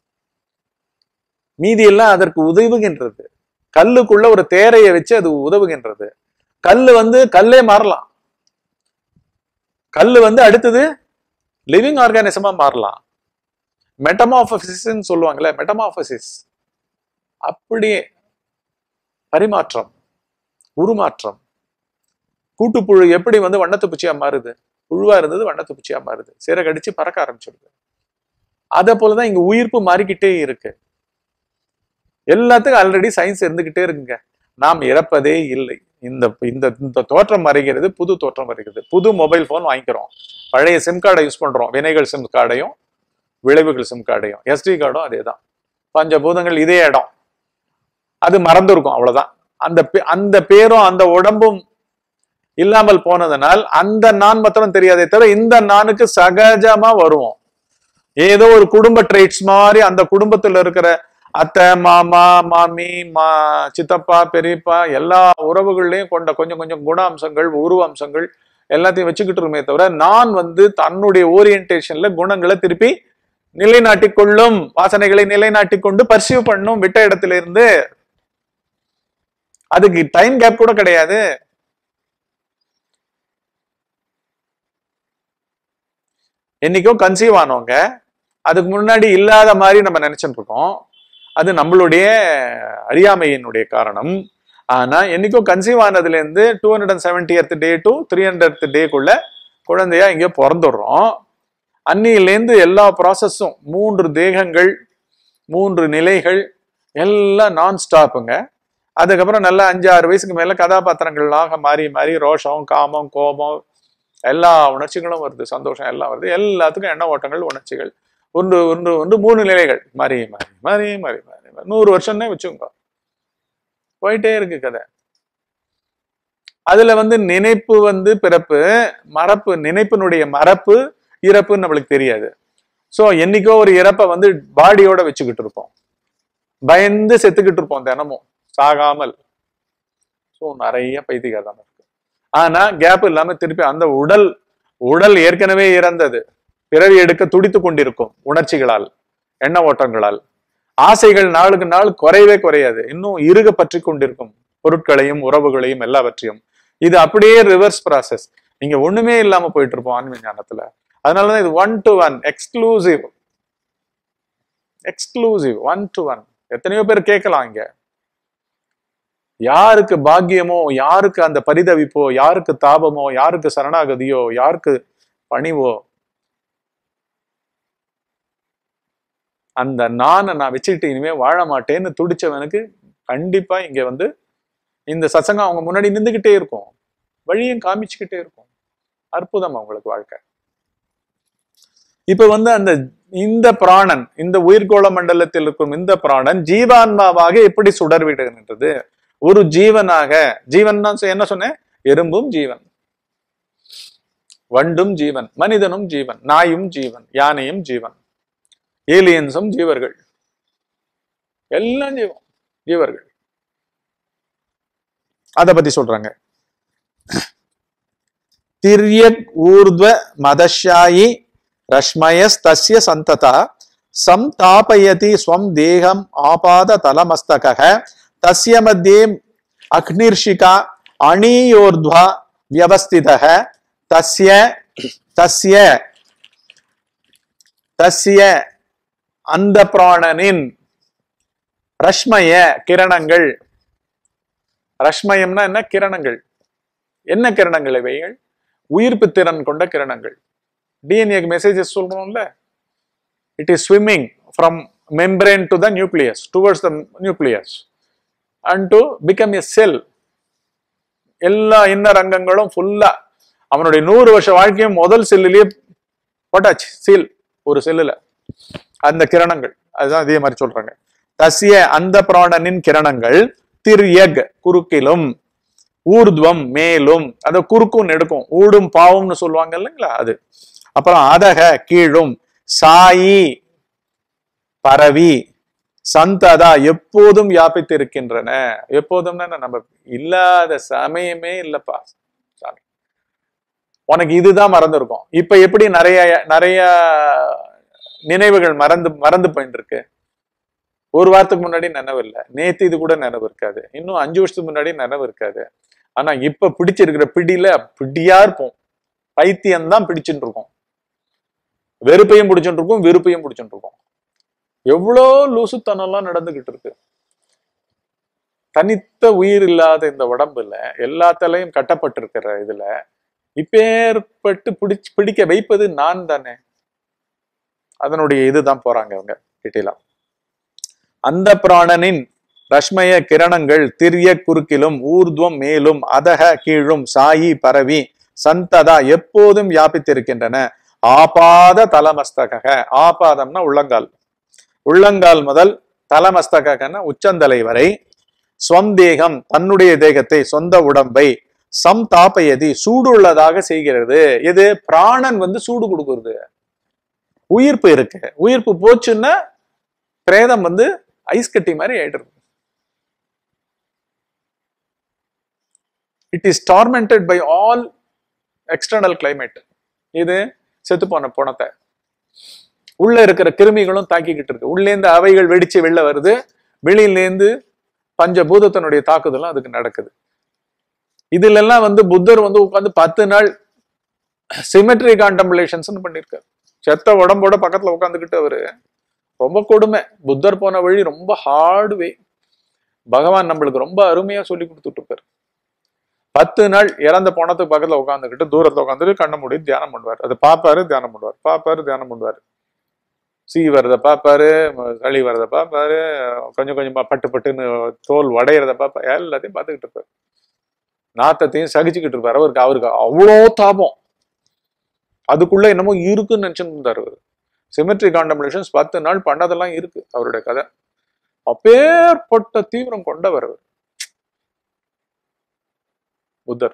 மீதி எல்லாம் அதற்கு உதவுகின்றது கல்லுக்குள்ள ஒரு தேரையை வச்சு அது உதவுகின்றது கல்லு வந்து கல்லே மாறலாம் கல்லு வந்து அடுத்தது லிவிங் ஆர்கானிசமா மாறலாம் மெட்டமாஃபசிஸ் சொல்லுவாங்கல்ல மெட்டமாஃபசிஸ் அப்படியே பரிமாற்றம் உருமாற்றம் கூட்டுப்புழு எப்படி வந்து வண்ணத்து பூச்சியா மாறுது புழுவா இருந்தது வண்ணத்து பூச்சியா மாறுது சிறகடிச்சு பறக்க ஆரம்பிச்சிடுது அதே போலதான் இங்க உயிர்ப்பு மாறிக்கிட்டே இருக்கு எல்லாத்துக்கும் ஆல்ரெடி சயின்ஸ் இருந்துகிட்டே இருக்குங்க நாம் இறப்பதே இல்லை இந்த இந்த இந்த தோற்றம் மறைகிறது புது தோற்றம் வருகிறது புது மொபைல் போன் வாங்கிக்கிறோம் பழைய சிம் கார்டை யூஸ் பண்றோம் வினைகள் சிம் கார்டையும் விளைவுகள் சிம் கார்டையும் எஸ்டி கார்டும் அதே தான் பஞ்சபூதங்கள் இதே இடம் அது மறந்துருக்கும் அவ்வளவுதான் அந்த பே- அந்த பேரும் அந்த உடம்பும் இல்லாமல் போனதனால் அந்த நான் மாத்திரம் தெரியாதே தவிர இந்த நானுக்கு சகஜமா வருவோம் ஏதோ ஒரு குடும்ப ட்ரேட்ஸ் மாதிரி அந்த குடும்பத்துல இருக்கிற அத்தை மாமா மாமி மா சித்தப்பா பெரியப்பா எல்லா உறவுகள்லயும் கொண்ட கொஞ்சம் கொஞ்சம் குண அம்சங்கள் உருவ அம்சங்கள் எல்லாத்தையும் வச்சுக்கிட்டு இருக்குமே தவிர நான் வந்து தன்னுடைய ஓரியன்டேஷன்ல குணங்களை திருப்பி நிலைநாட்டிக் கொள்ளும் வாசனைகளை நிலைநாட்டிக் கொண்டு பர்சீவ் பண்ணும் விட்ட இடத்துல இருந்து அதுக்கு டைம் கேப் கூட கிடையாது என்னைக்கோ கன்சீவ் ஆனவங்க அதுக்கு முன்னாடி இல்லாத மாதிரி நம்ம நினைச்சிட்டு இருக்கோம் அது நம்மளுடைய அறியாமையினுடைய காரணம் ஆனா என்னைக்கோ கன்சீவ் ஆனதுல இருந்து two hundred and seventy day to three hundred டேக்குள்ள குழந்தையா இங்க பிறந்துடுறோம் அன்னியிலேருந்து எல்லா ப்ராசஸும் மூன்று தேகங்கள் மூன்று நிலைகள் எல்லாம் நான் ஸ்டாப்புங்க அதுக்கப்புறம் நல்லா அஞ்சு ஆறு வயசுக்கு மேல கதாபாத்திரங்களாக மாறி மாறி ரோஷம் காமம் கோபம் எல்லா உணர்ச்சிகளும் வருது சந்தோஷம் எல்லாம் வருது எல்லாத்துக்கும் எண்ண ஓட்டங்கள் உணர்ச்சிகள் ஒன்று ஒன்று ஒன்று மூணு நிலைகள் மாறி மாறி மாறி மாறி மாறி மாறி. நூறு வருஷம்னே வச்சுக்கோங்க போயிட்டே இருக்கு கதை அதுல வந்து நினைப்பு வந்து பிறப்பு மறப்பு நினைப்பினுடைய மறப்பு இறப்புன்னு நம்மளுக்கு தெரியாது சோ என்னைக்கோ ஒரு இறப்பை வந்து பாடியோட வச்சுக்கிட்டு இருப்போம் பயந்து செத்துக்கிட்டு இருப்போம் தினமும் சாகாமல் சோ நிறைய பைத்தியகாரம் இருக்கு ஆனா கேப் இல்லாம திருப்பி அந்த உடல் உடல் ஏற்கனவே இறந்தது பிறவி எடுக்க துடித்து கொண்டிருக்கும் உணர்ச்சிகளால் எண்ண ஓட்டங்களால் ஆசைகள் நாளுக்கு நாள் குறையவே குறையாது இன்னும் இறுக பற்றி கொண்டிருக்கும் பொருட்களையும் உறவுகளையும் எல்லாவற்றையும் இது அப்படியே ரிவர்ஸ் ப்ராசஸ் நீங்க ஒண்ணுமே இல்லாம போயிட்டு இருப்போம் ஆன்மீக ஞானத்துல அதனாலதான் இது one to one exclusive exclusive one to one எத்தனையோ பேர் கேட்கலாம் இங்க யாருக்கு பாக்கியமோ யாருக்கு அந்த பரிதவிப்போ யாருக்கு தாபமோ யாருக்கு சரணாகதியோ யாருக்கு பணிவோ அந்த நானை நான் வச்சுக்கிட்டு இனிமே வாழ மாட்டேன்னு துடிச்சவனுக்கு கண்டிப்பா இங்க வந்து இந்த சசங்கம் அவங்க முன்னாடி நின்றுகிட்டே இருக்கும் வழியும் காமிச்சுக்கிட்டே இருக்கும் அற்புதம் அவங்களுக்கு வாழ்க்கை இப்ப வந்து அந்த இந்த பிராணன் இந்த உயிர்கோள மண்டலத்தில் இருக்கும் இந்த பிராணன் ஜீவான்மாவாக எப்படி சுடர் விடுகின்றது ஒரு ஜீவனாக ஜீவன் தான் என்ன சொன்னேன் எறும்பும் ஜீவன் வண்டும் ஜீவன் மனிதனும் ஜீவன் நாயும் ஜீவன் யானையும் ஜீவன் ஏலியன்ஸும் ஜீவர்கள் எல்லாம் ஜீவம் ஜீவர்கள் அத பத்தி சொல்றாங்க திரியக் ஊர்த்வ மதஷாயி ரஷ்மயஸ் தஸ்ய சந்ததா சம்தாபயதி ஸ்வம் தேகம் ஆபாத தலமஸ்தக தஸ்ய மத்தியே அக்னிர்ஷிகா அணியோர்த்வா வியவஸ்திதः தஸ்ய தஸ்ய தஸ்ய அந்த பிராணனின் ரஷ்மய கிரணங்கள் ரஷ்மயம்னா என்ன கிரணங்கள் என்ன கிரணங்கள் இவைகள் உயிர்ப்பு திறன் கொண்ட கிரணங்கள் டிஎன்ஏக்கு மெசேஜஸ் சொல்றோம்ல it is swimming from membrane to the nucleus towards the nucleus and to become a cell எல்லா இன்னர் அங்கங்களும் ஃபுல்லா அவனுடைய நூறு வருஷ வாழ்க்கையும் முதல் செல்லுலயே போட்டாச்சு சீல் ஒரு செல்லுல அந்த கிரணங்கள் அதுதான் இதே மாதிரி சொல்றாங்க தசிய அந்த பிராணனின் கிரணங்கள் திரியக் குறுக்கிலும் ஊர்துவம் மேலும் அந்த குறுக்கும் நெடுக்கும் ஊடும் பாவம்னு சொல்லுவாங்க இல்லைங்களா அது அப்புறம் அதக கீழும் சாயி பரவி சந்ததா எப்போதும் வியாபித்து இருக்கின்றன எப்போதும்னா என்ன, நம்ம இல்லாத சமயமே இல்லப்பா சாமி உனக்கு இதுதான் மறந்துருக்கும் இப்ப எப்படி நிறைய நிறைய நினைவுகள் மறந்து மறந்து போயிட்டு இருக்கு ஒரு வாரத்துக்கு முன்னாடி நினைவு இல்லை நேத்து இது கூட நினைவு இருக்காது இன்னும் அஞ்சு வருஷத்துக்கு முன்னாடி நினைவு இருக்காது ஆனா இப்ப பிடிச்சிருக்கிற பிடியில பிடியா இருப்போம் பைத்தியம் தான் பிடிச்சுட்டு இருக்கோம் வெறுப்பையும் பிடிச்சுட்டு இருக்கோம் வெறுப்பையும் பிடிச்சுட்டு இருக்கோம் எவ்வளோ லூசுத்தனம்லாம் நடந்துகிட்டு இருக்கு தனித்த உயிர் இல்லாத இந்த உடம்புல எல்லாத்தலையும் கட்டப்பட்டிருக்கிற இதுல இப்பேற்பட்டு பிடிச்சு பிடிக்க வைப்பது நான் தானே அதனுடைய இதுதான் போறாங்க அவங்க டீட்டெயிலா அந்த பிராணனின் ரஷ்மய கிரணங்கள் திரிய குறுக்கிலும் ஊர்துவம் மேலும் அதக கீழும் சாயி பரவி சந்ததா எப்போதும் வியாபித்திருக்கின்றன ஆபாத தலமஸ்தக ஆபாதம்னா உள்ளங்கால் உள்ளங்கால் முதல் தலமஸ்தகன்னா உச்சந்தலை வரை ஸ்வந்தேகம் தன்னுடைய தேகத்தை சொந்த உடம்பை சம் தாப்பயதி சூடுள்ளதாக செய்கிறது இது பிராணன் வந்து சூடு கொடுக்கிறது உயிர்ப்பு இருக்கு உயிர்ப்பு போச்சுன்னா பிரேதம் வந்து ஐஸ் கட்டி மாதிரி ஆயிடுறது it is tormented by all external climate இது செத்து போன பணத்தை உள்ள இருக்கிற கிருமிகளும் தாக்கிக்கிட்டு இருக்கு உள்ளேந்து அவைகள் வெடிச்சு வெளில வருது வெளியிலேந்து பஞ்சபூதத்தினுடைய தாக்குதலும் அதுக்கு நடக்குது இதுல எல்லாம் வந்து புத்தர் வந்து உட்கார்ந்து பத்து நாள் சிமெட்ரி கான்டம்லேஷன்ஸ் பண்ணியிருக்காரு செத்த உடம்போட பக்கத்துல உட்காந்துக்கிட்டு அவரு ரொம்ப கொடுமை புத்தர் போன வழி ரொம்ப ஹார்டு வே பகவான் நம்மளுக்கு ரொம்ப அருமையா சொல்லி கொடுத்துட்டு இருப்பாரு பத்து நாள் இறந்த போனதுக்கு பக்கத்துல உட்காந்துக்கிட்டு தூரத்துல உட்காந்துட்டு கண்ணை மூடி தியானம் பண்ணுவார் அதை பார்ப்பாரு தியானம் பண்ணுவார் பார்ப்பாரு தியானம் பண்ணுவார் சீ வரத பார்ப்பாரு ம- சளி வரத பார்ப்பாரு கொஞ்சம் கொஞ்சமா பட்டு பட்டுன்னு தோல் உடையிறத பார்ப்பாரு எல்லாத்தையும் பார்த்துக்கிட்டு இருப்பாரு நாத்தத்தையும் சகிச்சுக்கிட்டு இருப்பாரு அவருக்கு அவருக்கு அவ்வளோ தாபம் அதுக்குள்ள என்னமோ இருக்குன்னு நினைச்சுட்டு இருந்தாரு அவரு சிமெட்ரி காண்டம்லேஷன்ஸ் பத்து நாள் பண்ணதெல்லாம் இருக்கு அவருடைய கதை அப்பேற்பட்ட தீவிரம் கொண்டவர் அவர் புத்தர்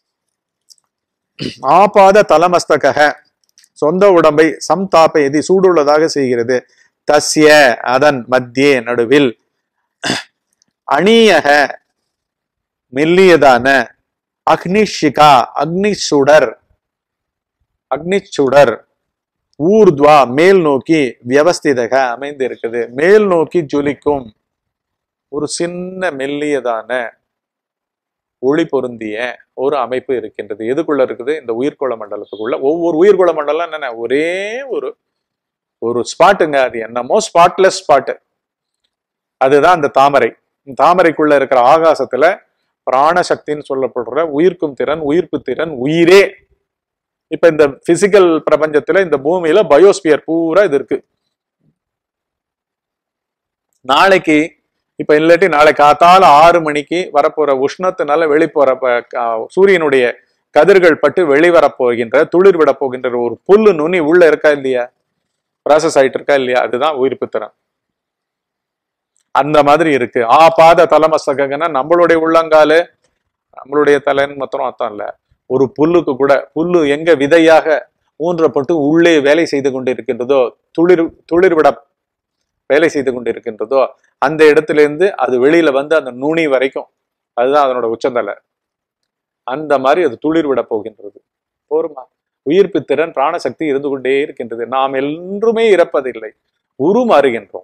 ஆபாத தலமஸ்தக சொந்த உடம்பை சம்தாபயதி சூடுள்ளதாக செய்கிறது தஸ்ய அதன் மத்தியே நடுவில் அணியக மெல்லியதான அக்னிஷிகா அக்னி சுடர் அக்னி சுடர் ஊர்துவா மேல் நோக்கி வியவஸ்திதக அமைந்து இருக்குது மேல் நோக்கி ஜொலிக்கும் ஒரு சின்ன மெல்லியதான ஒளி பொருந்திய ஒரு அமைப்பு இருக்கின்றது எதுக்குள்ள இருக்குது இந்த உயிர்கோள மண்டலத்துக்குள்ள ஒவ்வொரு உயிர்கோள மண்டலம் என்னென்ன ஒரே ஒரு ஒரு ஸ்பாட்டுங்க அது என்னமோ ஸ்பாட்லெஸ் ஸ்பாட்டு அதுதான் அந்த தாமரை இந்த தாமரைக்குள்ள இருக்கிற ஆகாசத்துல பிராணசக்தின்னு சொல்லப்படுற உயிர்க்கும் திறன் உயிர்ப்பு திறன் உயிரே இப்ப இந்த பிசிக்கல் பிரபஞ்சத்துல இந்த பூமியில பயோஸ்பியர் பூரா இது இருக்கு நாளைக்கு இப்ப இல்லாட்டி நாளை காத்தால ஆறு மணிக்கு வரப்போற உஷ்ணத்தினால வெளிப்போற ப- க- சூரியனுடைய கதிர்கள் பட்டு வெளிவரப் போகின்ற துளிர் விட போகின்ற ஒரு புல்லு நுனி உள்ள இருக்கா இல்லையா ப்ராசஸ் ஆயிட்டு இருக்கா இல்லையா அதுதான் உயிர்ப்பு திறன் அந்த மாதிரி இருக்கு ஆ பாத தலமசகன்னா நம்மளுடைய உள்ளங்காலு நம்மளுடைய தலைன்னு மாத்திரம் அர்த்தம் இல்ல ஒரு புல்லுக்கு கூட புல்லு எங்க விதையாக ஊன்றப்பட்டு உள்ளே வேலை செய்து கொண்டிருக்கின்றதோ துளிர் துளிர் விட வேலை செய்து கொண்டிருக்கின்றதோ அந்த இடத்துல இருந்து அது வெளியில வந்து அந்த நுனி வரைக்கும் அதுதான் அதனோட உச்சந்தலை அந்த மாதிரி அது துளிர் விட போகின்றது போருமா உயிர்ப்பு திறன் பிராணசக்தி இருந்து கொண்டே இருக்கின்றது நாம் என்றுமே இறப்பதில்லை உருமாறுகின்றோம்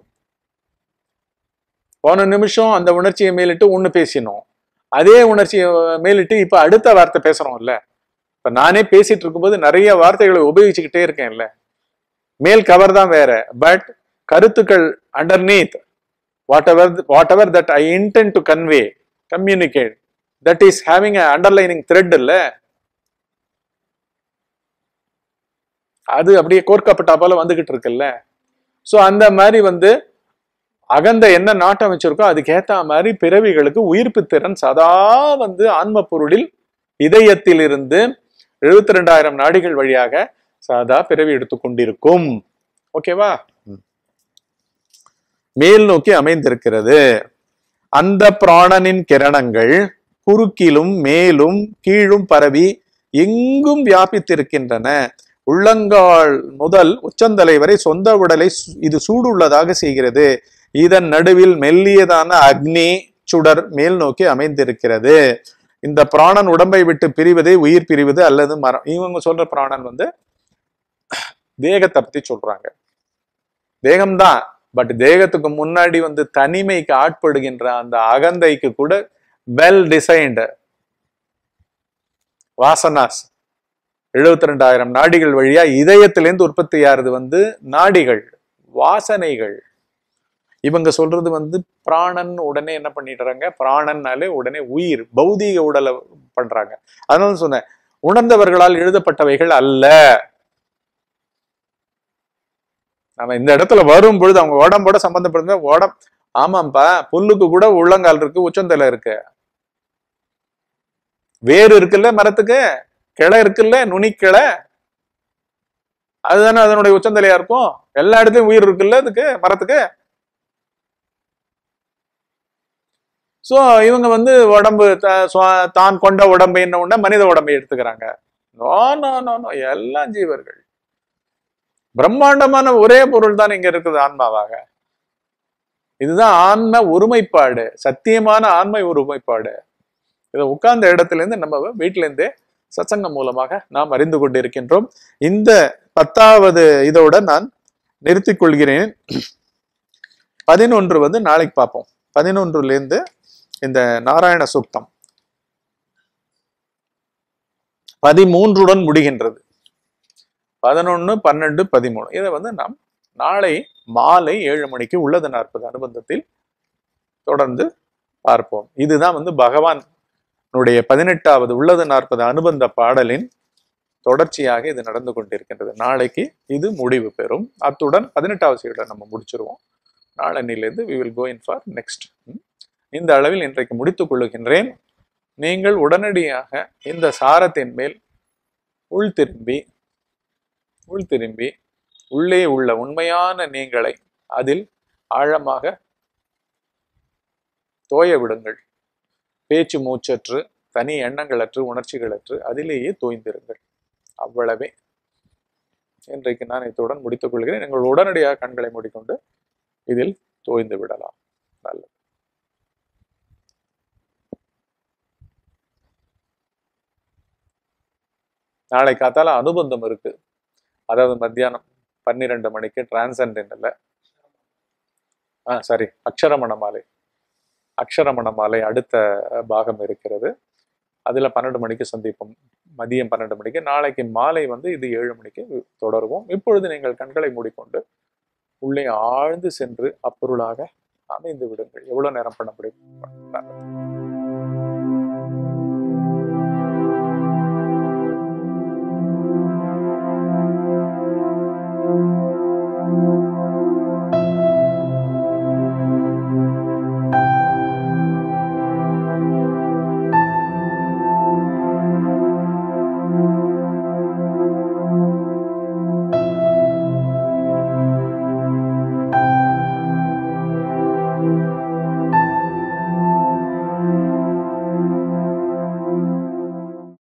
போன நிமிஷம் அந்த உணர்ச்சியை மேலிட்டு ஒண்ணு பேசினோம் அதே உணர்ச்சியை மேலிட்டு இப்ப அடுத்த வார்த்தை பேசுறோம்ல இப்ப நானே பேசிட்டு இருக்கும்போது நிறைய வார்த்தைகளை உபயோகிச்சுக்கிட்டே இருக்கேன்ல மேல் கவர் தான் வேற பட் கருத்துக்கள் underneath whatever whatever that I intend to convey communicate that is having underlining thread இல்ல அது அப்படியே கோர்க்கப்பட்டா போல வந்துகிட்டு இருக்குல்ல சோ அந்த மாதிரி வந்து அகந்த என்ன நாட்டம் வச்சிருக்கோ அதுக்கு ஏத்த மாதிரி பிறவிகளுக்கு உயிர்ப்பு திறன் சதா வந்து ஆன்ம பொருளில் இதயத்தில் இருந்து எழுபத்தி ரெண்டாயிரம் நாடிகள் வழியாக சதா பிறவி எடுத்துக்கொண்டிருக்கும் ஓகேவா மேல் நோக்கி அமைந்திருக்கிறது அந்த பிராணனின் கிரணங்கள் குறுக்கிலும் மேலும் கீழும் பரவி எங்கும் வியாபித்திருக்கின்றன உள்ளங்கால் முதல் உச்சந்தலை வரை சொந்த உடலை சு- இது சூடுள்ளதாக செய்கிறது இதன் நடுவில் மெல்லியதான அக்னி சுடர் மேல் நோக்கி அமைந்திருக்கிறது இந்த பிராணன் உடம்பை விட்டு பிரிவதே உயிர் பிரிவது அல்லது மரம் இவங்க சொல்ற பிராணன் வந்து தேகத்தை பத்தி சொல்றாங்க தேகம்தான் பட் தேகத்துக்கு முன்னாடி வந்து தனிமைக்கு ஆட்படுகின்ற அந்த அகந்தைக்கு கூட வெல் டிசைன்டு வாசனாஸ் எழுபத்தி ரெண்டாயிரம் நாடிகள் வழியா இதயத்திலேருந்து உற்பத்தி ஆறது வந்து நாடிகள் வாசனைகள் இவங்க சொல்றது வந்து பிராணன் உடனே என்ன பண்ணிடுறாங்க பிராணன்னாலே உடனே உயிர் பௌதீக உடலை பண்றாங்க அதனால சொன்னேன் உணர்ந்தவர்களால் எழுதப்பட்டவைகள் அல்ல நம்ம இந்த இடத்துல வரும் பொழுது அவங்க உடம்போட சம்பந்தப்படுத்த உடம் ஆமாம்பா புல்லுக்கு கூட உள்ளங்கால் இருக்கு உச்சந்தலை இருக்கு வேர் இருக்குல்ல மரத்துக்கு கிளை இருக்குல்ல நுனிக்கிளை அதுதானே அதனுடைய உச்சந்தலையா இருக்கும் எல்லா இடத்துலயும் உயிர் இருக்குல்ல அதுக்கு மரத்துக்கு சோ இவங்க வந்து உடம்பு த- சுவா- தான் கொண்ட உடம்பை என்ன உடனே மனித உடம்பை எடுத்துக்கிறாங்க நோ நோ நோ நோ எல்லாம் ஜீவர்கள் பிரம்மாண்டமான ஒரே பொருள் தான் இங்க இருக்குது ஆன்மாவாக இதுதான் ஆன்ம ஒருமைப்பாடு சத்தியமான ஆன்மை ஒருமைப்பாடு இதை உட்கார்ந்த இடத்துல இருந்து நம்ம வீட்டில இருந்தே சத்சங்கம் மூலமாக நாம் அறிந்து கொண்டிருக்கின்றோம் இந்த பத்தாவது இதோட நான் நிறுத்திக் கொள்கிறேன் பதினொன்று வந்து நாளைக்கு பார்ப்போம் பதினொன்றுல இருந்து இந்த நாராயண சுக்தம் பதிமூன்றுடன் முடிகின்றது பதினொன்னு பன்னெண்டு பதிமூணு இதை வந்து நாம் நாளை மாலை ஏழு மணிக்கு உள்ளது நாற்பது அனுபந்தத்தில் தொடர்ந்து பார்ப்போம் இதுதான் வந்து பகவானுடைய பதினெட்டாவது உள்ளது நாற்பது அனுபந்த பாடலின் தொடர்ச்சியாக இது நடந்து கொண்டிருக்கின்றது நாளைக்கு இது முடிவு பெறும் அத்துடன் பதினெட்டாவது சீடை நம்ம முடிச்சிருவோம் நாளன்னிலிருந்து we will go in for next இந்த அளவில் இன்றைக்கு முடித்துக் கொள்ளுகின்றேன் நீங்கள் உடனடியாக இந்த சாரத்தின் மேல் உள் திரும்பி உள் திரும்பி உள்ளே உள்ள உண்மையான நீங்களை அதில் ஆழமாக தோய விடுங்கள் பேச்சு மூச்சற்று தனி எண்ணங்களற்று உணர்ச்சிகளற்று அதிலேயே தோய்ந்திருங்கள் அவ்வளவே இன்றைக்கு நான் இத்துடன் முடித்துக் கொள்கிறேன் நீங்கள் உடனடியாக கண்களை மூடிக்கொண்டு இதில் தோய்ந்து விடலாம் நல்லது நாளை காத்தால அனுபந்தம் இருக்கு அதாவது மத்தியானம் பன்னிரெண்டு மணிக்கு டிரான்சென்டென்டல்ல ஆ சாரி அக்ஷரமண மாலை அக்ஷரமண மாலை அடுத்த பாகம் இருக்கிறது அதுல பன்னெண்டு மணிக்கு சந்திப்போம் மதியம் பன்னெண்டு மணிக்கு நாளைக்கு மாலை வந்து இது ஏழு மணிக்கு தொடருவோம் இப்பொழுது நீங்கள் கண்களை மூடிக்கொண்டு உள்ளே ஆழ்ந்து சென்று அப்பொருளாக அமைந்து விடுங்கள் எவ்வளவு நேரம் பண்ண முடியும்